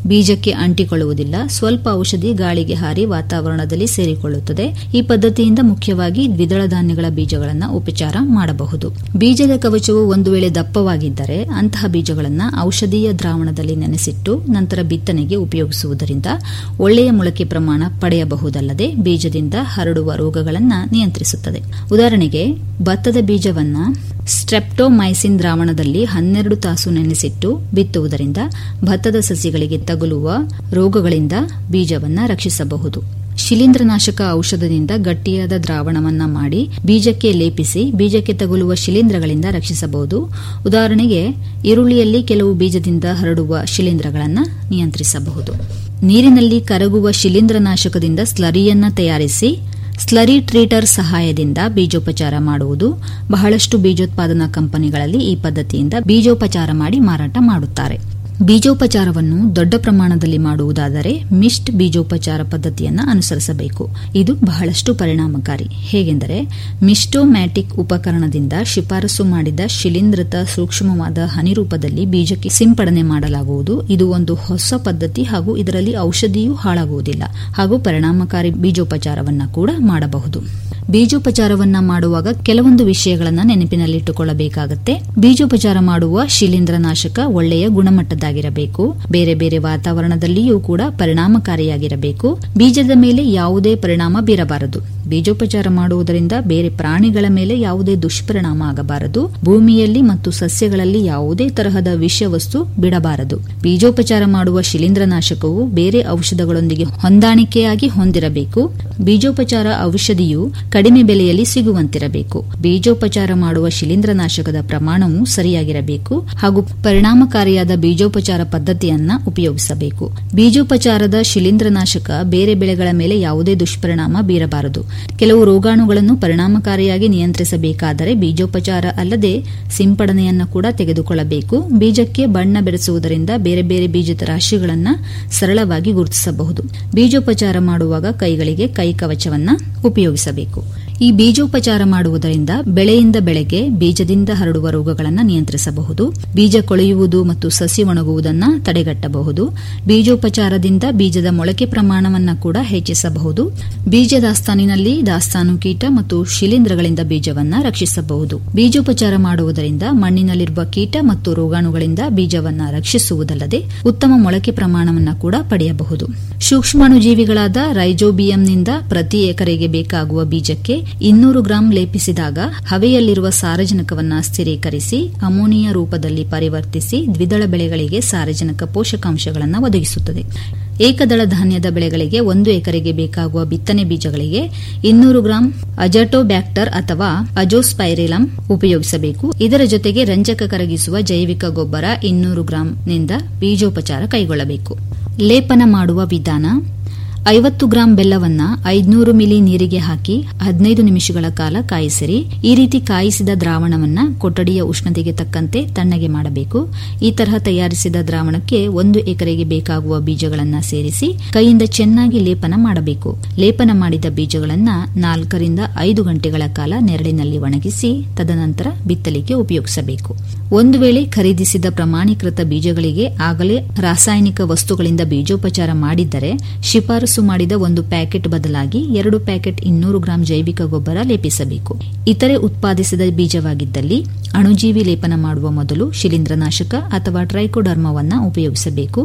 ಬೀಜಕ್ಕೆ ಅಂಟಿಕೊಳ್ಳುವುದಿಲ್ಲ ಸ್ವಲ್ಪ ಔಷಧಿ ಗಾಳಿಗೆ ಹಾರಿ ವಾತಾವರಣದಲ್ಲಿ ಸೇರಿಕೊಳ್ಳುತ್ತದೆ ಈ ಪದ್ಧತಿಯಿಂದ ಮುಖ್ಯವಾಗಿ ದ್ವಿದಳ ಧಾನ್ಯಗಳ ಬೀಜಗಳನ್ನು ಉಪಚಾರ ಮಾಡಬಹುದು ಬೀಜದ ಕವಚವು ಒಂದು ವೇಳೆ ದಪ್ಪವಾಗಿದ್ದರೆ ಅಂತಹ ಬೀಜಗಳನ್ನು ಔಷಧೀಯ ದ್ರಾವಣದಲ್ಲಿ ನೆನೆಸಿಟ್ಟು ನಂತರ ಬಿತ್ತನೆಗೆ ಉಪಯೋಗಿಸುವುದರಿಂದ ಒಳ್ಳೆಯ ಮೊಳಕೆ ಪ್ರಮಾಣ ಪಡೆಯಬಹುದಲ್ಲದೆ ಬೀಜದಿಂದ ಹರಡುವ ರೋಗಗಳನ್ನು ನಿಯಂತ್ರಿಸುತ್ತದೆ ಉದಾಹರಣೆಗೆ ಭತ್ತದ ಬೀಜವನ್ನ ಸ್ಟ್ರೆಪ್ಟೋಮೈಸಿನ್ ದ್ರಾವಣದಲ್ಲಿ ಹನ್ನೆರಡು ತಾಸು ನೆನೆಸಿಟ್ಟು ಬಿತ್ತುವುದರಿಂದ ಭತ್ತದ ಸಸಿಗಳಿಗೆ ತಗುಲುವ ರೋಗಗಳಿಂದ ಬೀಜವನ್ನ ರಕ್ಷಿಸಬಹುದು ಶಿಲೀಂಧ್ರನಾಶಕ ಔಷಧದಿಂದ ಗಟ್ಟಿಯಾದ ದ್ರಾವಣವನ್ನ ಮಾಡಿ ಬೀಜಕ್ಕೆ ಲೇಪಿಸಿ ಬೀಜಕ್ಕೆ ತಗುಲುವ ಶಿಲೀಂಧ್ರಗಳಿಂದ ರಕ್ಷಿಸಬಹುದು ಉದಾಹರಣೆಗೆ ಈರುಳ್ಳಿಯಲ್ಲಿ ಕೆಲವು ಬೀಜದಿಂದ ಹರಡುವ ಶಿಲೀಂಧ್ರಗಳನ್ನು ನಿಯಂತ್ರಿಸಬಹುದು ನೀರಿನಲ್ಲಿ ಕರಗುವ ಶಿಲೀಂಧ್ರನಾಶಕದಿಂದ ಸ್ಲರಿಯನ್ನ ತಯಾರಿಸಿ ಸ್ಲರಿ ಟ್ರೀಟರ್ ಸಹಾಯದಿಂದ ಬೀಜೋಪಚಾರ ಮಾಡುವುದು ಬಹಳಷ್ಟು ಬೀಜೋತ್ಪಾದನಾ ಕಂಪನಿಗಳಲ್ಲಿ ಈ ಪದ್ಧತಿಯಿಂದ ಬೀಜೋಪಚಾರ ಮಾಡಿ ಮಾರಾಟ ಮಾಡುತ್ತಾರೆ ಬೀಜೋಪಚಾರವನ್ನು ದೊಡ್ಡ ಪ್ರಮಾಣದಲ್ಲಿ ಮಾಡುವುದಾದರೆ ಮಿಸ್ಟ್ ಬೀಜೋಪಚಾರ ಪದ್ಧತಿಯನ್ನು ಅನುಸರಿಸಬೇಕು ಇದು ಬಹಳಷ್ಟು ಪರಿಣಾಮಕಾರಿ ಹೇಗೆಂದರೆ ಮಿಸ್ಟೋಮ್ಯಾಟಿಕ್ ಉಪಕರಣದಿಂದ ಶಿಫಾರಸು ಮಾಡಿದ ಶಿಲೀಂಧ್ರತ ಸೂಕ್ಷ್ಮವಾದ ಹನಿ ರೂಪದಲ್ಲಿ ಬೀಜಕ್ಕೆ ಸಿಂಪಡಣೆ ಮಾಡಲಾಗುವುದು ಇದು ಒಂದು ಹೊಸ ಪದ್ಧತಿ ಹಾಗೂ ಇದರಲ್ಲಿ ಔಷಧಿಯೂ ಹಾಳಾಗುವುದಿಲ್ಲ ಹಾಗೂ ಪರಿಣಾಮಕಾರಿ ಬೀಜೋಪಚಾರವನ್ನು ಕೂಡ ಮಾಡಬಹುದು ಬೀಜೋಪಚಾರವನ್ನ ಮಾಡುವಾಗ ಕೆಲವೊಂದು ವಿಷಯಗಳನ್ನು ನೆನಪಿನಲ್ಲಿಟ್ಟುಕೊಳ್ಳಬೇಕಾಗುತ್ತೆ ಬೀಜೋಪಚಾರ ಮಾಡುವ ಶಿಲೀಂಧ್ರನಾಶಕ ಒಳ್ಳೆಯ ಗುಣಮಟ್ಟದಾಗಿರಬೇಕು ಬೇರೆ ಬೇರೆ ವಾತಾವರಣದಲ್ಲಿಯೂ ಕೂಡ ಪರಿಣಾಮಕಾರಿಯಾಗಿರಬೇಕು ಬೀಜದ ಮೇಲೆ ಯಾವುದೇ ಪರಿಣಾಮ ಬೀರಬಾರದು ಬೀಜೋಪಚಾರ ಮಾಡುವುದರಿಂದ ಬೇರೆ ಪ್ರಾಣಿಗಳ ಮೇಲೆ ಯಾವುದೇ ದುಷ್ಪರಿಣಾಮ ಆಗಬಾರದು ಭೂಮಿಯಲ್ಲಿ ಮತ್ತು ಸಸ್ಯಗಳಲ್ಲಿ ಯಾವುದೇ ತರಹದ ವಿಷವಸ್ತು ಬಿಡಬಾರದು ಬೀಜೋಪಚಾರ ಮಾಡುವ ಶಿಲೀಂಧ್ರನಾಶಕವು ಬೇರೆ ಔಷಧಗಳೊಂದಿಗೆ ಹೊಂದಾಣಿಕೆಯಾಗಿ ಹೊಂದಿರಬೇಕು ಬೀಜೋಪಚಾರ ಔಷಧಿಯು ಕಡಿಮೆ ಬೆಲೆಯಲ್ಲಿ ಸಿಗುವಂತಿರಬೇಕು ಬೀಜೋಪಚಾರ ಮಾಡುವ ಶಿಲೀಂಧ್ರನಾಶಕದ ಪ್ರಮಾಣವು ಸರಿಯಾಗಿರಬೇಕು ಹಾಗೂ ಪರಿಣಾಮಕಾರಿಯಾದ ಬೀಜೋಪಚಾರ ಪದ್ಧತಿಯನ್ನ ಉಪಯೋಗಿಸಬೇಕು ಬೀಜೋಪಚಾರದ ಶಿಲೀಂಧ್ರನಾಶಕ ಬೇರೆ ಬೆಳೆಗಳ ಮೇಲೆ ಯಾವುದೇ ದುಷ್ಪರಿಣಾಮ ಬೀರಬಾರದು ಕೆಲವು ರೋಗಾಣುಗಳನ್ನು ಪರಿಣಾಮಕಾರಿಯಾಗಿ ನಿಯಂತ್ರಿಸಬೇಕಾದರೆ ಬೀಜೋಪಚಾರ ಅಲ್ಲದೆ ಸಿಂಪಡಣೆಯನ್ನು ಕೂಡ ತೆಗೆದುಕೊಳ್ಳಬೇಕು ಬೀಜಕ್ಕೆ ಬಣ್ಣ ಬೆರೆಸುವುದರಿಂದ ಬೇರೆ ಬೇರೆ ಬೀಜದ ರಾಶಿಗಳನ್ನು ಸರಳವಾಗಿ ಗುರುತಿಸಬಹುದು ಬೀಜೋಪಚಾರ ಮಾಡುವಾಗ ಕೈಗಳಿಗೆ ಕೈ ಕವಚವನ್ನ ಉಪಯೋಗಿಸಬೇಕು ಈ ಬೀಜೋಪಚಾರ ಮಾಡುವುದರಿಂದ ಬೆಳೆಯಿಂದ ಬೆಳೆಗೆ ಬೀಜದಿಂದ ಹರಡುವ ರೋಗಗಳನ್ನು ನಿಯಂತ್ರಿಸಬಹುದು ಬೀಜ ಕೊಳೆಯುವುದು ಮತ್ತು ಸಸಿ ಒಣಗುವುದನ್ನು ತಡೆಗಟ್ಟಬಹುದು ಬೀಜೋಪಚಾರದಿಂದ ಬೀಜದ ಮೊಳಕೆ ಪ್ರಮಾಣವನ್ನು ಕೂಡ ಹೆಚ್ಚಿಸಬಹುದು ಬೀಜ ದಾಸ್ತಾನಿನಲ್ಲಿ ದಾಸ್ತಾನು ಕೀಟ ಮತ್ತು ಶಿಲೀಂಧ್ರಗಳಿಂದ ಬೀಜವನ್ನ ರಕ್ಷಿಸಬಹುದು ಬೀಜೋಪಚಾರ ಮಾಡುವುದರಿಂದ ಮಣ್ಣಿನಲ್ಲಿರುವ ಕೀಟ ಮತ್ತು ರೋಗಾಣುಗಳಿಂದ ಬೀಜವನ್ನ ರಕ್ಷಿಸುವುದಲ್ಲದೆ ಉತ್ತಮ ಮೊಳಕೆ ಪ್ರಮಾಣವನ್ನು ಕೂಡ ಪಡೆಯಬಹುದು ಸೂಕ್ಷ್ಮಾಣುಜೀವಿಗಳಾದ ರೈಜೋಬಿಯಂನಿಂದ ಪ್ರತಿ ಎಕರೆಗೆ ಬೇಕಾಗುವ ಬೀಜಕ್ಕೆ ಇನ್ನೂರು ಗ್ರಾಂ ಲೇಪಿಸಿದಾಗ ಹವೆಯಲ್ಲಿರುವ ಸಾರಜನಕವನ್ನ ಸ್ಥಿರೀಕರಿಸಿ ಅಮೋನಿಯಾ ರೂಪದಲ್ಲಿ ಪರಿವರ್ತಿಸಿ ದ್ವಿದಳ ಬೆಳೆಗಳಿಗೆ ಸಾರಜನಕ ಪೋಷಕಾಂಶಗಳನ್ನು ಒದಗಿಸುತ್ತದೆ ಏಕದಳ ಧಾನ್ಯದ ಬೆಳೆಗಳಿಗೆ ಒಂದು ಎಕರೆಗೆ ಬೇಕಾಗುವ ಬಿತ್ತನೆ ಬೀಜಗಳಿಗೆ ಇನ್ನೂರು ಗ್ರಾಂ ಅಜಟೋಬ್ಯಾಕ್ಟರ್ ಅಥವಾ ಅಜೋಸ್ಪೈರಿಲಂ ಉಪಯೋಗಿಸಬೇಕು ಇದರ ಜೊತೆಗೆ ರಂಜಕ ಕರಗಿಸುವ ಜೈವಿಕ ಗೊಬ್ಬರ ಇನ್ನೂರು ಗ್ರಾಂನಿಂದ ಬೀಜೋಪಚಾರ ಕೈಗೊಳ್ಳಬೇಕು ಲೇಪನ ಮಾಡುವ ವಿಧಾನ ಐವತ್ತು ಗ್ರಾಂ ಬೆಲ್ಲವನ್ನ ಐದ್ನೂರು ಮಿಲಿ ನೀರಿಗೆ ಹಾಕಿ ಹದಿನೈದು ನಿಮಿಷಗಳ ಕಾಲ ಕಾಯಿಸಿರಿ ಈ ರೀತಿ ಕಾಯಿಸಿದ ದ್ರಾವಣವನ್ನ ಕೊಠಡಿಯ ಉಷ್ಣತೆಗೆ ತಕ್ಕಂತೆ ತಣ್ಣಗೆ ಮಾಡಬೇಕು ಈ ತರಹ ತಯಾರಿಸಿದ ದ್ರಾವಣಕ್ಕೆ ಒಂದು ಎಕರೆಗೆ ಬೇಕಾಗುವ ಬೀಜಗಳನ್ನು ಸೇರಿಸಿ ಕೈಯಿಂದ ಚೆನ್ನಾಗಿ ಲೇಪನ ಮಾಡಬೇಕು ಲೇಪನ ಮಾಡಿದ ಬೀಜಗಳನ್ನ ನಾಲ್ಕರಿಂದ ಐದು ಗಂಟೆಗಳ ಕಾಲ ನೆರಳಿನಲ್ಲಿ ಒಣಗಿಸಿ ತದನಂತರ ಬಿತ್ತಲಿಕ್ಕೆ ಉಪಯೋಗಿಸಬೇಕು ಒಂದು ವೇಳೆ ಖರೀದಿಸಿದ ಪ್ರಮಾಣೀಕೃತ ಬೀಜಗಳಿಗೆ ಆಗಲೇ ರಾಸಾಯನಿಕ ವಸ್ತುಗಳಿಂದ ಬೀಜೋಪಚಾರ ಮಾಡಿದ್ದರೆ ಶಿಫಾರಸು ಮಾಡಿದ ಒಂದು ಪ್ಯಾಕೆಟ್ ಬದಲಾಗಿ ಎರಡು ಪ್ಯಾಕೆಟ್ ಇನ್ನೂರು ಗ್ರಾಂ ಜೈವಿಕ ಗೊಬ್ಬರ ಲೇಪಿಸಬೇಕು ಇತರೆ ಉತ್ಪಾದಿಸಿದ ಬೀಜವಾಗಿದ್ದಲ್ಲಿ ಅಣುಜೀವಿ ಲೇಪನ ಮಾಡುವ ಮೊದಲು ಶಿಲೀಂಧ್ರನಾಶಕ ಅಥವಾ ಟ್ರೈಕೋಡರ್ಮವನ್ನ ಉಪಯೋಗಿಸಬೇಕು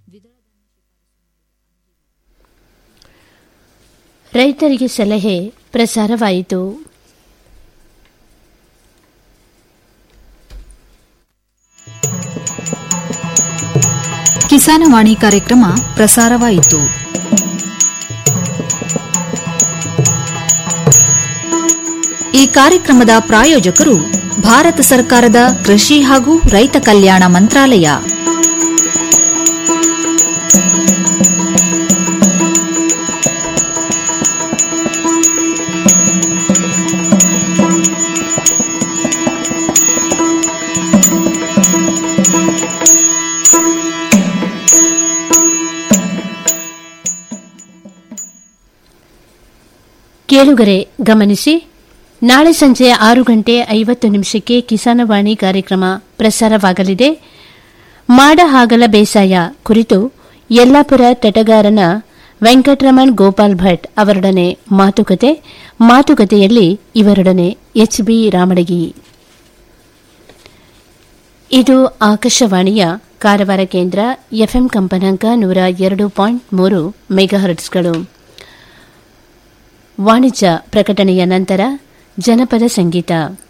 ರೈತರಿಗೆ ಸಲಹೆ ಪ್ರಸಾರವಾಯಿತು ಕಿಸಾನವಾಣಿ ಕಾರ್ಯಕ್ರಮ ಪ್ರಸಾರವಾಯಿತು ಈ ಕಾರ್ಯಕ್ರಮದ ಪ್ರಾಯೋಜಕರು ಭಾರತ ಸರ್ಕಾರದ ಕೃಷಿ ಹಾಗೂ ರೈತ ಕಲ್ಯಾಣ ಮಂತ್ರಾಲಯ ಕೇಳುಗರೆ ಗಮನಿಸಿ ನಾಳೆ ಸಂಜೆ ಆರು ಗಂಟೆ ಐವತ್ತು ನಿಮಿಷಕ್ಕೆ ಕಿಸಾನವಾಣಿ ಕಾರ್ಯಕ್ರಮ ಪ್ರಸಾರವಾಗಲಿದೆ ಮಾಡ ಹಾಗಲ ಬೇಸಾಯ ಕುರಿತು ಯಲ್ಲಾಪುರ ತಟಗಾರನ ವೆಂಕಟರಮಣ್ ಗೋಪಾಲ್ ಭಟ್ ಅವರೊಡನೆ ಮಾತುಕತೆ ಮಾತುಕತೆಯಲ್ಲಿ ಇವರೊಡನೆ ಎಚ್ ಬಿ ರಾಮಡಗಿ ಇದು ಆಕಾಶವಾಣಿಯ ಕಾರವಾರ ಕೇಂದ್ರ ಎಫ್ಎಂ ಕಂಪನಾಂಕ ನೂರ ಎರಡು ಪಾಯಿಂಟ್ ಮೂರು ಮೆಗಾಹರ್ಟ್ಸ್ಗಳು ವಾಣಿಜ್ಯ ಪ್ರಕಟಣೆಯ ನಂತರ ಜನಪದ ಸಂಗೀತ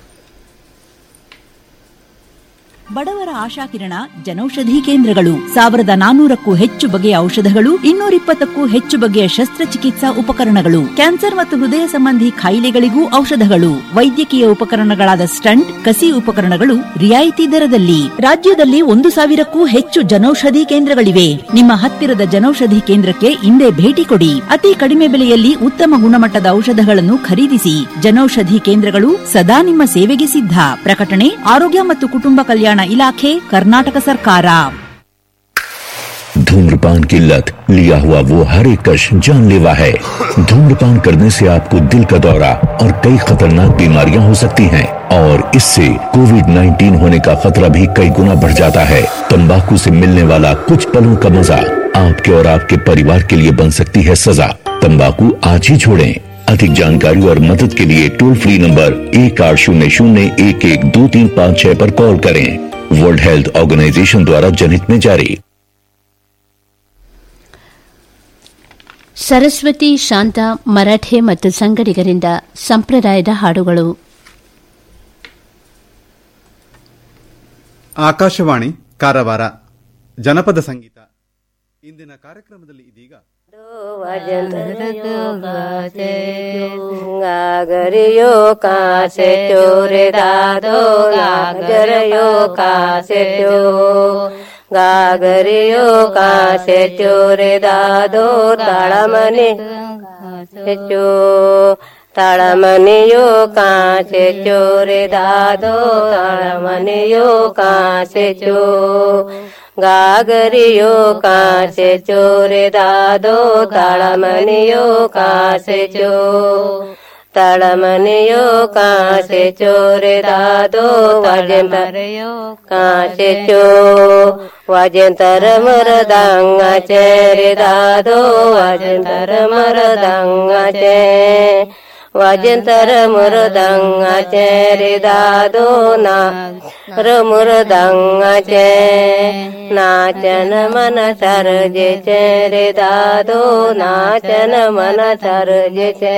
ಬಡವರ ಆಶಾಕಿರಣ ಜನೌಷಧಿ ಕೇಂದ್ರಗಳು ಸಾವಿರದ ನಾನೂರಕ್ಕೂ ಹೆಚ್ಚು ಬಗೆಯ ಔಷಧಗಳು ಇನ್ನೂರಿಪ್ಪತ್ತಕ್ಕೂ ಹೆಚ್ಚು ಬಗೆಯ ಶಸ್ತ್ರಚಿಕಿತ್ಸಾ ಉಪಕರಣಗಳು ಕ್ಯಾನ್ಸರ್ ಮತ್ತು ಹೃದಯ ಸಂಬಂಧಿ ಕಾಯಿಲೆಗಳಿಗೂ ಔಷಧಗಳು ವೈದ್ಯಕೀಯ ಉಪಕರಣಗಳಾದ ಸ್ಟಂಟ್ ಕಸಿ ಉಪಕರಣಗಳು ರಿಯಾಯಿತಿ ದರದಲ್ಲಿ ರಾಜ್ಯದಲ್ಲಿ ಒಂದು ಸಾವಿರಕ್ಕೂ ಹೆಚ್ಚು ಜನೌಷಧಿ ಕೇಂದ್ರಗಳಿವೆ ನಿಮ್ಮ ಹತ್ತಿರದ ಜನೌಷಧಿ ಕೇಂದ್ರಕ್ಕೆ ಇಂದೇ ಭೇಟಿ ಕೊಡಿ ಅತಿ ಕಡಿಮೆ ಬೆಲೆಯಲ್ಲಿ ಉತ್ತಮ ಗುಣಮಟ್ಟದ ಔಷಧಗಳನ್ನು ಖರೀದಿಸಿ ಜನೌಷಧಿ ಕೇಂದ್ರಗಳು ಸದಾ ನಿಮ್ಮ ಸೇವೆಗೆ ಸಿದ್ಧ ಪ್ರಕಟಣೆ ಆರೋಗ್ಯ ಮತ್ತು ಕುಟುಂಬ ಕಲ್ಯಾಣ ಇಲಾಖೆ ಕರ್ನಾಟಕ ಸರ್ಕಾರ धूम्रपान की लत लिया हुआ वो हर एक कश जानलेवा है धूम्रपान करने से आपको दिल का दौरा और कई खतरनाक बीमारियां हो सकती हैं और इससे कोविड 19 होने का खतरा भी कई गुना बढ़ जाता है तंबाकू से मिलने वाला कुछ पलों का मजा आपके और आपके परिवार के लिए बन सकती है सजा तंबाकू आज ही छोड़ें अधिक जानकारी और मदद के लिए टोल फ्री नंबर एक आठ शून्य शून्य एक एक दो तीन पाँच छह पर कॉल करें वर्ल्ड हेल्थ ऑर्गेनाइजेशन द्वारा जनहित में जारी ಸರಸ್ವತಿ ಶಾಂತ ಮರಾಠೆ ಮತ್ತು ಸಂಗಡಿಗರಿಂದ ಸಂಪ್ರದಾಯದ ಹಾಡುಗಳು ಆಕಾಶವಾಣಿ ಕಾರವಾರ ಜನಪದ ಸಂಗೀತ ಇಂದಿನ ಕಾರ್ಯಕ್ರಮದಲ್ಲಿ ಇದೀಗ गागरियो कासे चोरे दादो गागरियो कासे चो गागरियो कासे चोरे दादो ताळमने चो ತಾಳಮನೆಯೋ ಕಾಸೆ ಚೋರೆ ದಾದೋ ತಾಳಮನೆಯೋ ಕಾಸೆ ಚೋ ಗಾಗರಿಯೋ ಕಾಸೆ ಚೋರೆ ದಾದೋ ತಾಳಮನೆಯೋ ಕಾಸೆ ಚೋ ತಾಳಮನೆಯೋ ಕಾಸೆ ಚೋರೆ ದಾದೋ ವಾಜೆಂತರೆಯೋ ಕಾಸೆ ಚೋ ವಾಜೆಂತರ ಮರದಂಗ ಚೇರೆ ದಾದೋ ವಾಜೆಂತರ ಮರದಂಗ ಚೇ ವಾಜಂತರ ಮುರದಂಗ ಚೇರಿ ದಾದೋ ನಾ ಮುರದಂಗ ಚೇ ನಾಚನ ಮನ ಸರ್ಜೆ ಚೇರಿ ದಾದೋ ನಾಚನ ಮನ ಸರ್ಜೆ ಚೇ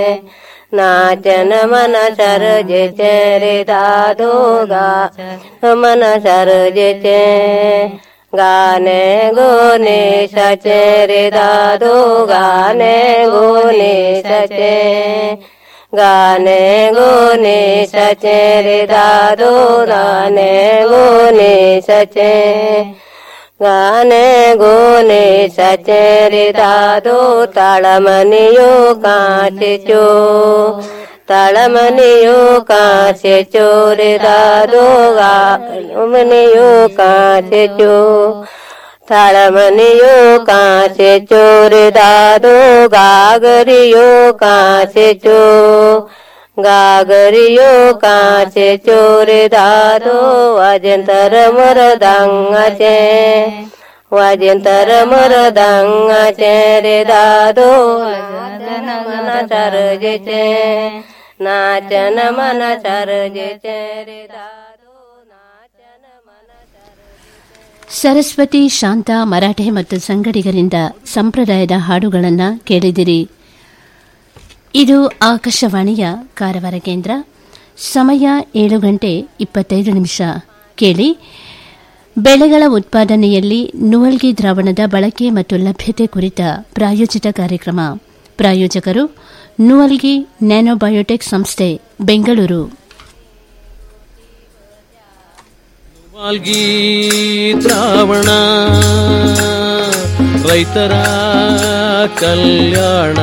ನಾಚನ ಮನ ಸರ್ಜೆ ಚೇರಿ ದಾದೋ ಗಾ ಮನ ಸರ್ಜೆ ಚೇ गाने गोने सचे रे दादो गाने गोने सचे गाने गोने सचे रे दादो गाने गोने सचे गाने गोने सचे रे दादो ताळमनियो काचे चो ತಾಳಮನೆಯೋ ಕಾಸೆ ಚೋರೆ ದಾದೋ ಗಾಮನೆಯೋ ಕಾಸೆ ಚೋ ತಾಳಮನೆಯೋ ಕಾಸೆ ಚೋರೆ ದಾದೋ ಗಾಗರಿಯೋ ಕಾಸೆ ಚೋ ಗಾಗರಿಯೋ ಕಾಸೆ ಚೋರೆ ದಾದೋ ಅಜಂತರ ಮರದಂಗ ಚೇ ವಾಜಂತರ ಮರದಂಗ ಚೇರೆ ದಾದೋ ಮನ ಸರ್ಜೆ ಚೇ ನಾಚನ ಮನ ಸರ್ಜೆ ಚೇರೆ ಸರಸ್ವತಿ ಶಾಂತ ಮರಾಠೆ ಮತ್ತು ಸಂಗಡಿಗರಿಂದ ಸಂಪ್ರದಾಯದ ಹಾಡುಗಳನ್ನು ಕೇಳಿದಿರಿ ಇದು ಆಕಾಶವಾಣಿಯ ಕಾರವಾರ ಕೇಂದ್ರ ಸಮಯ ಏಳು ಗಂಟೆ ಇಪ್ಪತ್ತೈದು ನಿಮಿಷ ಕೇಳಿ ಬೆಳೆಗಳ ಉತ್ಪಾದನೆಯಲ್ಲಿ ನುವಲ್ಗಿ ದ್ರಾವಣದ ಬಳಕೆ ಮತ್ತು ಲಭ್ಯತೆ ಕುರಿತ ಪ್ರಾಯೋಜಿತ ಕಾರ್ಯಕ್ರಮ ಪ್ರಾಯೋಜಕರು ನುವಲ್ಗಿ ನ್ಯಾನೋಬಯೋಟೆಕ್ ಸಂಸ್ಥೆ ಬೆಂಗಳೂರು ಮಾಲ್ಗಿ ದ್ರಾವಣ ರೈತರ ಕಲ್ಯಾಣ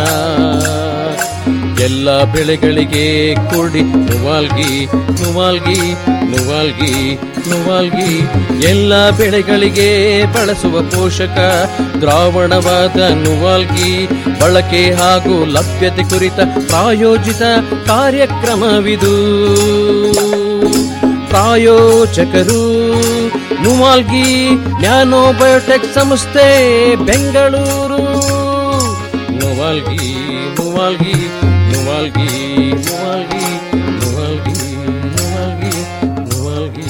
ಎಲ್ಲ ಬೆಳೆಗಳಿಗೆ ಕೊಡಿ ನುವಾಲ್ಗಿ ನುವಾಲ್ಗಿ ನುವಾಲ್ಗಿ ನುವಾಲ್ಗಿ ಎಲ್ಲ ಬೆಳೆಗಳಿಗೆ ಬಳಸುವ ಪೋಷಕ ದ್ರಾವಣವಾದ ನುವಾಲ್ಗಿ ಬಳಕೆ ಹಾಗೂ ಲಭ್ಯತೆ ಕುರಿತ ಪ್ರಾಯೋಜಿತ ಕಾರ್ಯಕ್ರಮವಿದು ಪ್ರಾ ಪ್ರಾಯೋಜಕರು ನುವಾಲ್ಗಿ ನ್ಯಾನೋ ಬಯೋಟೆಕ್ ಸಂಸ್ಥೆ ಬೆಂಗಳೂರು ನುವಾಲ್ಗಿ ನುವಾಲ್ಗಿ ನುವಾಲ್ಗಿ ನುವಾಲ್ಗಿ ನುವಾಲ್ಗಿ ನುವಾಲ್ಗಿ ನುವಾಲ್ಗಿ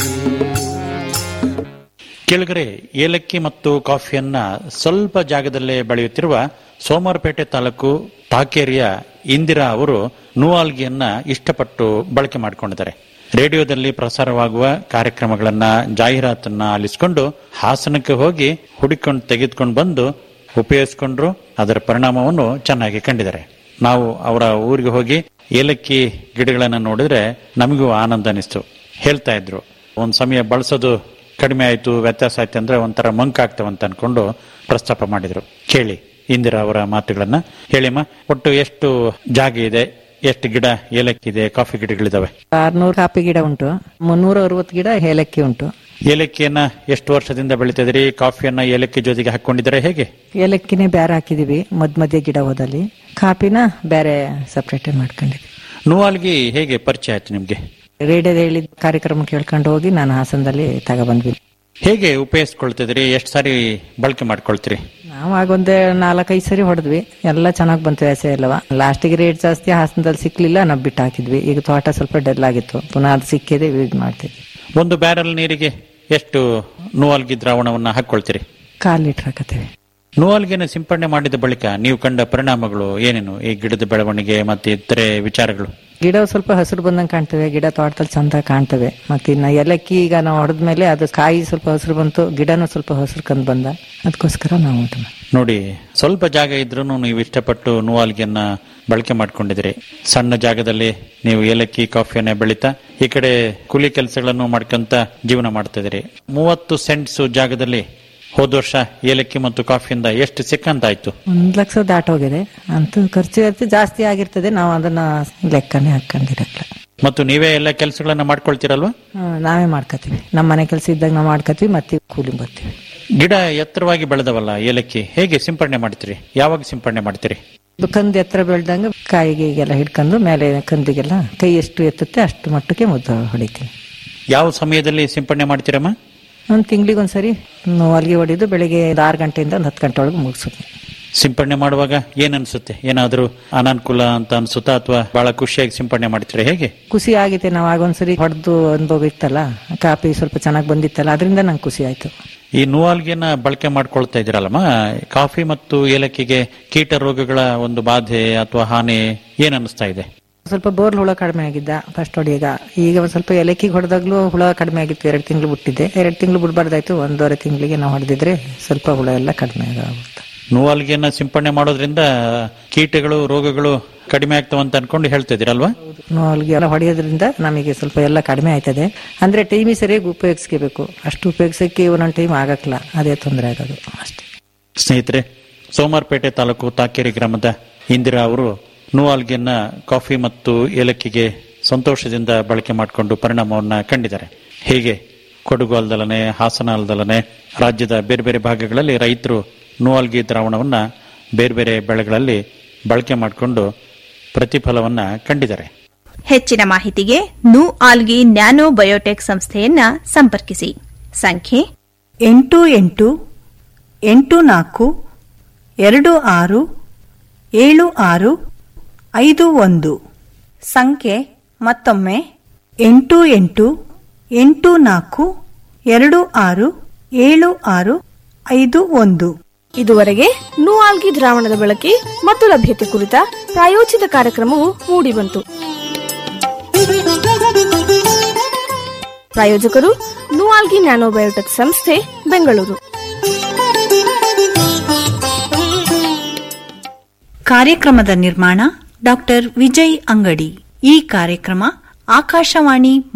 ಕೆಳಗರೆ ಏಲಕ್ಕಿ ಮತ್ತು ಕಾಫಿಯನ್ನ ಸ್ವಲ್ಪ ಜಾಗದಲ್ಲೇ ಬೆಳೆಯುತ್ತಿರುವ ಸೋಮವಾರಪೇಟೆ ತಾಲೂಕು ತಾಕೇರಿಯ ಇಂದಿರಾ ಅವರು ನೂವಾಲ್ಗಿಯನ್ನ ಇಷ್ಟಪಟ್ಟು ಬಳಕೆ ಮಾಡಿಕೊಂಡಿದ್ದಾರೆ ರೇಡಿಯೋದಲ್ಲಿ ಪ್ರಸಾರವಾಗುವ ಕಾರ್ಯಕ್ರಮಗಳನ್ನ ಜಾಹೀರಾತನ್ನ ಆಲಿಸಿಕೊಂಡು ಹಾಸನಕ್ಕೆ ಹೋಗಿ ಹುಡುಕೊಂಡು ತೆಗೆದುಕೊಂಡು ಬಂದು ಉಪಯೋಗಿಸಿಕೊಂಡ್ರು ಅದರ ಪರಿಣಾಮವನ್ನು ಚೆನ್ನಾಗಿ ಕಂಡಿದ್ದಾರೆ ನಾವು ಅವರ ಊರಿಗೆ ಹೋಗಿ ಏಲಕ್ಕಿ ಗಿಡಗಳನ್ನ ನೋಡಿದ್ರೆ ನಮಗೂ ಆನಂದ ಅನಿಸ್ತು ಹೇಳ್ತಾ ಇದ್ರು ಒಂದ್ ಸಮಯ ಬಳಸೋದು ಕಡಿಮೆ ಆಯ್ತು ವ್ಯತ್ಯಾಸ ಆಯ್ತು ಅಂದ್ರೆ ಒಂಥರ ಮಂಕಾಗ್ತವಂತ ಅನ್ಕೊಂಡು ಪ್ರಸ್ತಾಪ ಮಾಡಿದ್ರು ಕೇಳಿ ಇಂದಿರಾ ಅವರ ಮಾತುಗಳನ್ನ ಹೇಳಿಮ್ಮ ಒಟ್ಟು ಎಷ್ಟು ಜಾಗ ಇದೆ ಎಷ್ಟು ಗಿಡ ಏಲಕ್ಕಿ ಇದೆ ಕಾಫಿ ಗಿಡಗಳಿದಾವೆ ಆರ್ನೂರು ಕಾಫಿ ಗಿಡ ಉಂಟು ಮುನ್ನೂರ ಅರವತ್ತು ಗಿಡ ಏಲಕ್ಕಿ ಉಂಟು ಏಲಕ್ಕಿಯನ್ನ ಎಷ್ಟು ವರ್ಷದಿಂದ ಬೆಳಿತಿದ್ರಿ ಕಾಫಿಯನ್ನ ಏಲಕ್ಕಿ ಜೊತೆಗೆ ಹಾಕೊಂಡಿದ್ದಾರೆ ಹೇಗೆ ಏಲಕ್ಕಿನೇ ಬೇರೆ ಹಾಕಿದೀವಿ ಮಧ್ಯ ಮಧ್ಯ ಗಿಡ ಹೋದಲ್ಲಿ ಕಾಫಿನ ಬೇರೆ ಸಪ್ರೇಟ್ ಮಾಡ್ಕೊಂಡಿದ್ವಿ ನೂವಾಲ್ಗಿ ಹೇಗೆ ಪರಿಚಯ ಆಯ್ತು ನಿಮ್ಗೆ ರೇಡಿಯೋದ ಹೇಳಿದ ಕಾರ್ಯಕ್ರಮ ಕೇಳ್ಕೊಂಡು ಹೋಗಿ ನಾನು ಹಾಸನದಲ್ಲಿ ತಗೊಬಂದ್ವಿ ಹೇಗೆ ಉಪಯೋಗಿಸ್ಕೊಳ್ತಿದ್ರಿ ಎಷ್ಟು ಸಾರಿ ಬಳಕೆ ಮಾಡ್ಕೊಳ್ತೀರಿ ನಾವು ಆಗೊಂದೇ ನಾಲ್ಕೈದು ಸರಿ ಹೊಡೆದ್ವಿ ಎಲ್ಲ ಚೆನ್ನಾಗಿ ಬಂತು ವ್ಯಾಸ ಎಲ್ಲವ ಲಾಸ್ಟಿಗೆ ರೇಟ್ ಜಾಸ್ತಿ ಹಾಸನದಲ್ಲಿ ಸಿಕ್ಲಿಲ್ಲ ನಾವು ಬಿಟ್ಟು ಹಾಕಿದ್ವಿ ಈಗ ತೋಟ ಸ್ವಲ್ಪ ಡೆಲ್ ಆಗಿತ್ತು ಪುನಃ ಅದು ಸಿಕ್ಕಿದೆ ಯೂಸ್ ಮಾಡ್ತಿದ್ವಿ ಒಂದು ಬ್ಯಾರಲ್ ನೀರಿಗೆ ಎಷ್ಟು ನೂವಾಲ್ಗಿ ದ್ರಾವಣವನ್ನ ಹಾಕೊಳ್ತೀರಿ ಕಾಲ್ ಲೀಟರ್ ಹಾಕತ್ತೇವೆ ನೂವಾಲ್ಗಿನ ಸಿಂಪಡಣೆ ಮಾಡಿದ ಬಳಿಕ ನೀವು ಕಂಡ ಪರಿಣಾಮಗಳು ಏನೇನು ಈ ಗಿಡದ ಬೆಳವಣಿಗೆ ಮತ್ತೆ ಇತರೆ ವಿಚಾರಗಳು ಗಿಡ ಸ್ವಲ್ಪ ಹಸಿರು ಬಂದಂಗೆ ಕಾಣ್ತವೆ ಗಿಡ ತೋಟದಲ್ಲಿ ಚಂದ ಕಾಣ್ತವೆ ಮತ್ತೆ ಇನ್ನ ಏಲಕ್ಕಿ ಈಗ ನಾವು ಹೊಡೆದ್ಮೇಲೆ ಅದು ಕಾಯಿ ಸ್ವಲ್ಪ ಹಸಿರು ಬಂತು ಗಿಡನೂ ಸ್ವಲ್ಪ ಹಸಿರು ಕಂದು ಬಂದ ಅದಕ್ಕೋಸ್ಕರ ನಾವು ಊಟ ಮಾಡ್ತೀವಿ. ನೋಡಿ ಸ್ವಲ್ಪ ಜಾಗ ಇದ್ರೂ ನೀವು ಇಷ್ಟಪಟ್ಟು ನೂವಾಲ್ಗಿಯನ್ನ ಬಳಕೆ ಮಾಡ್ಕೊಂಡಿದ್ದೀರಿ ಸಣ್ಣ ಜಾಗದಲ್ಲಿ ನೀವು ಏಲಕ್ಕಿ ಕಾಫಿಯನ್ನ ಬೆಳೀತಾ ಈ ಕಡೆ ಕೂಲಿ ಕೆಲಸಗಳನ್ನು ಮಾಡ್ಕೊಂತ ಜೀವನ ಮಾಡ್ತಿದ್ದೀರಿ ಮೂವತ್ತು ಸೆಂಟ್ಸ್ ಜಾಗದಲ್ಲಿ ಹೋದ ವರ್ಷ ಏಲಕ್ಕಿ ಮತ್ತು ಕಾಫಿಯಿಂದ ಎಷ್ಟು ಸಿಕ್ಕಂತಾಯ್ತು ಒಂದ್ ಲಕ್ಷ ದಾಟೋಗಿದೆ ಅಂತೂ ಖರ್ಚು ವೆಚ್ಚ ಜಾಸ್ತಿ ಆಗಿರ್ತದೆ ನಾವು ಅದನ್ನ ಲೆಕ್ಕನೇ ಹಾಕೊಂಡಿರಲ್ಲ ಮತ್ತು ನೀವೇ ಎಲ್ಲ ಕೆಲಸಗಳನ್ನ ಮಾಡ್ಕೊಳ್ತೀರಲ್ವಾ ಹ್ಮ್, ನಾವೇ ಮಾಡ್ಕೋತೀವಿ ನಮ್ಮ ಮನೆ ಕೆಲಸ ಇದ್ದಾಗ ನಾವು ಮಾಡ್ಕೋತೀವಿ ಮತ್ತೆ ಕೂಲಿ ಬರ್ತೀವಿ ಗಿಡ ಎತ್ತರವಾಗಿ ಬೆಳೆದವಲ್ಲ ಏಲಕ್ಕಿ ಹೇಗೆ ಸಿಂಪಡಣೆ ಮಾಡ್ತೀರಿ ಯಾವಾಗ ಸಿಂಪಡಣೆ ಮಾಡ್ತೀರಿ ಇದು ಕಂದು ಎತ್ತರ ಬೆಳ್ದಂಗ ಕಾಯಿಗೆ ಈಗೆಲ್ಲ ಹಿಡ್ಕೊಂಡು ಮೇಲೆ ಕಂದಿಗೆಲ್ಲ ಕೈ ಎಷ್ಟು ಎತ್ತುತ್ತೆ ಅಷ್ಟು ಮಟ್ಟಕ್ಕೆ ಮುದ್ದು ಹೊಡಿತೀವಿ ಯಾವ ಸಮಯದಲ್ಲಿ ಸಿಂಪಡಣೆ ಮಾಡ್ತೀರಮ್ಮ ಒಂದು ತಿಂಗಳಿಗೆ ಒಂದ್ಸರಿ ಹೊಲಿಗೆ ಹೊಡಿದು ಬೆಳಿಗ್ಗೆ ಒಂದು ಆರು ಗಂಟೆಯಿಂದ ಒಂದು ಹತ್ತು ಗಂಟೆ ಒಳಗೆ ಮುಗಿಸುತ್ತೆ ಸಿಂಪಡಣೆ ಮಾಡುವಾಗ ಏನ್ ಅನ್ಸುತ್ತೆ ಏನಾದ್ರೂ ಅನಾನುಕೂಲ ಅಂತ ಅನ್ಸುತ್ತಾ ಅಥವಾ ಬಹಳ ಖುಷಿಯಾಗಿ ಸಿಂಪಡಣೆ ಮಾಡ್ತೀರಾ ಹೇಗೆ ಖುಷಿ ಆಗಿದೆ ನಾವು ಆಗೊಂದ್ಸರಿ ಹೊಡೆದು ಅನುಭವ ಇತ್ತಲ್ಲ ಕಾಫಿ ಸ್ವಲ್ಪ ಚೆನ್ನಾಗಿ ಬಂದಿತ್ತಲ್ಲ ಅದರಿಂದ ನಂಗೆ ಖುಷಿ ಆಯ್ತು ಈ ನೂವಾಲ್ಗಿಯನ್ನ ಬಳಕೆ ಮಾಡ್ಕೊಳ್ತಾ ಇದ್ದೀರಲ್ಲಮ್ಮ ಕಾಫಿ ಮತ್ತು ಏಲಕ್ಕಿಗೆ ಕೀಟ ರೋಗಗಳ ಒಂದು ಬಾಧೆ ಅಥವಾ ಹಾನಿ ಏನ್ ಅನಿಸ್ತಾ ಇದೆ ಸ್ವಲ್ಪ ಬೋರ್ಲ್ ಹುಳ ಕಡಿಮೆ ಆಗಿದ್ದ ಫಸ್ಟ್ ಹೊಡಿಯಾಗ ಈಗ ಒಂದ್ ಸ್ವಲ್ಪ ಎಲಕ್ಕಿಗೆ ಹೊಡೆದಾಗ್ಲೂ ಹುಳ ಕಡಿಮೆ ಆಗಿತ್ತು ಎರಡು ತಿಂಗಳು ಬಿಟ್ಟಿದ್ದೆ ಎರಡು ತಿಂಗಳು ಬಿಡಬಾರ್ದಾಯ್ತು ಒಂದೂವರೆ ತಿಂಗಳಿಗೆ ನಾವು ಹೊಡೆದಿದ್ರೆ ಸ್ವಲ್ಪ ಹುಳ ಎಲ್ಲ ಕಡಿಮೆ ಆಗುತ್ತೆ ನೂವಾಲ್ಗಿಯನ್ನ ಸಿಂಪಡಣೆ ಮಾಡೋದ್ರಿಂದ ಕೀಟಗಳು ರೋಗಗಳು ಕಡಿಮೆ ಆಗ್ತಾವಂತ ಅನ್ಕೊಂಡು ಹೇಳ್ತಾ ಇದೀರಲ್ವಾ ನಾಲ್ಗೆ ಎಲ್ಲ ಹೊಡೆಯೋದ್ರಿಂದ ನಮಗೆ ಸ್ವಲ್ಪ ಎಲ್ಲ ಕಡಿಮೆ ಆಯ್ತದೆ ಅಂದ್ರೆ ಟೈಮಿಗೆ ಸರಿಯಾಗಿ ಉಪಯೋಗಿಸ್ಕೋಬೇಕು ಅಷ್ಟು ಉಪಯೋಗಿಸಕ್ಕೆ ಒಂದೊಂದು ಟೈಮ್ ಆಗಕ್ಲ ಅದೇ ತೊಂದರೆ ಆಗೋದು ಅಷ್ಟೇ ಸ್ನೇಹಿತರೆ ಸೋಮಾರ್ಪೇಟೆ ತಾಲೂಕು ತಾಕೇರಿ ಗ್ರಾಮದ ಇಂದಿರಾ ಅವರು ನೂವಾಲ್ಗಿಯನ್ನ ಕಾಫಿ ಮತ್ತು ಏಲಕ್ಕಿಗೆ ಸಂತೋಷದಿಂದ ಬಳಕೆ ಮಾಡಿಕೊಂಡು ಪರಿಣಾಮವನ್ನ ಕಂಡಿದ್ದಾರೆ ಹೀಗೆ ಕೊಡಗು ಅಲ್ದಲನೆ ಹಾಸನ ಅಲ್ದಲನೆ ರಾಜ್ಯದ ಬೇರೆ ಬೇರೆ ಭಾಗಗಳಲ್ಲಿ ರೈತರು ನೂವಾಲ್ಗಿ ದ್ರಾವಣವನ್ನ ಬೇರೆ ಬೇರೆ ಬೆಳೆಗಳಲ್ಲಿ ಬಳಕೆ ಮಾಡಿಕೊಂಡು ಪ್ರತಿಫಲವನ್ನ ಕಂಡಿದ್ದಾರೆ ಹೆಚ್ಚಿನ ಮಾಹಿತಿಗೆ ನು ಆಲ್ಗಿ ನ್ಯಾನೋ ಬಯೋಟೆಕ್ ಸಂಸ್ಥೆಯನ್ನ ಸಂಪರ್ಕಿಸಿ ಸಂಖ್ಯೆ ಎಂಟು ಎಂಟು ಎಂಟು ನಾಲ್ಕು ಎರಡು ಆರು ಏಳು ಆರು ಐದು ಒಂದು ಸಂಖ್ಯೆ ಮತ್ತೊಮ್ಮೆ ಎಂಟು ಎಂಟು ಎಂಟು ನಾಲ್ಕು ಎರಡು ಆರು ಏಳು ಆರು ಐದು ಒಂದು ಇದುವರೆಗೆ ನು ಆಲ್ಗಿ ದ್ರಾವಣದ ಬಳಕೆ ಮತ್ತು ಲಭ್ಯತೆ ಕುರಿತ ಪ್ರಾಯೋಜಿತ ಕಾರ್ಯಕ್ರಮವು ಮೂಡಿಬಂತು ಪ್ರಾಯೋಜಕರು ನು ಆಲ್ಗಿ ನ್ಯಾನೋಬಯೋಟೆಕ್ ಸಂಸ್ಥೆ ಬೆಂಗಳೂರು ಕಾರ್ಯಕ್ರಮದ ನಿರ್ಮಾಣ ಡಾಕ್ಟರ್ ವಿಜಯ್ ಅಂಗಡಿ ಈ ಕಾರ್ಯಕ್ರಮ ಆಕಾಶವಾಣಿ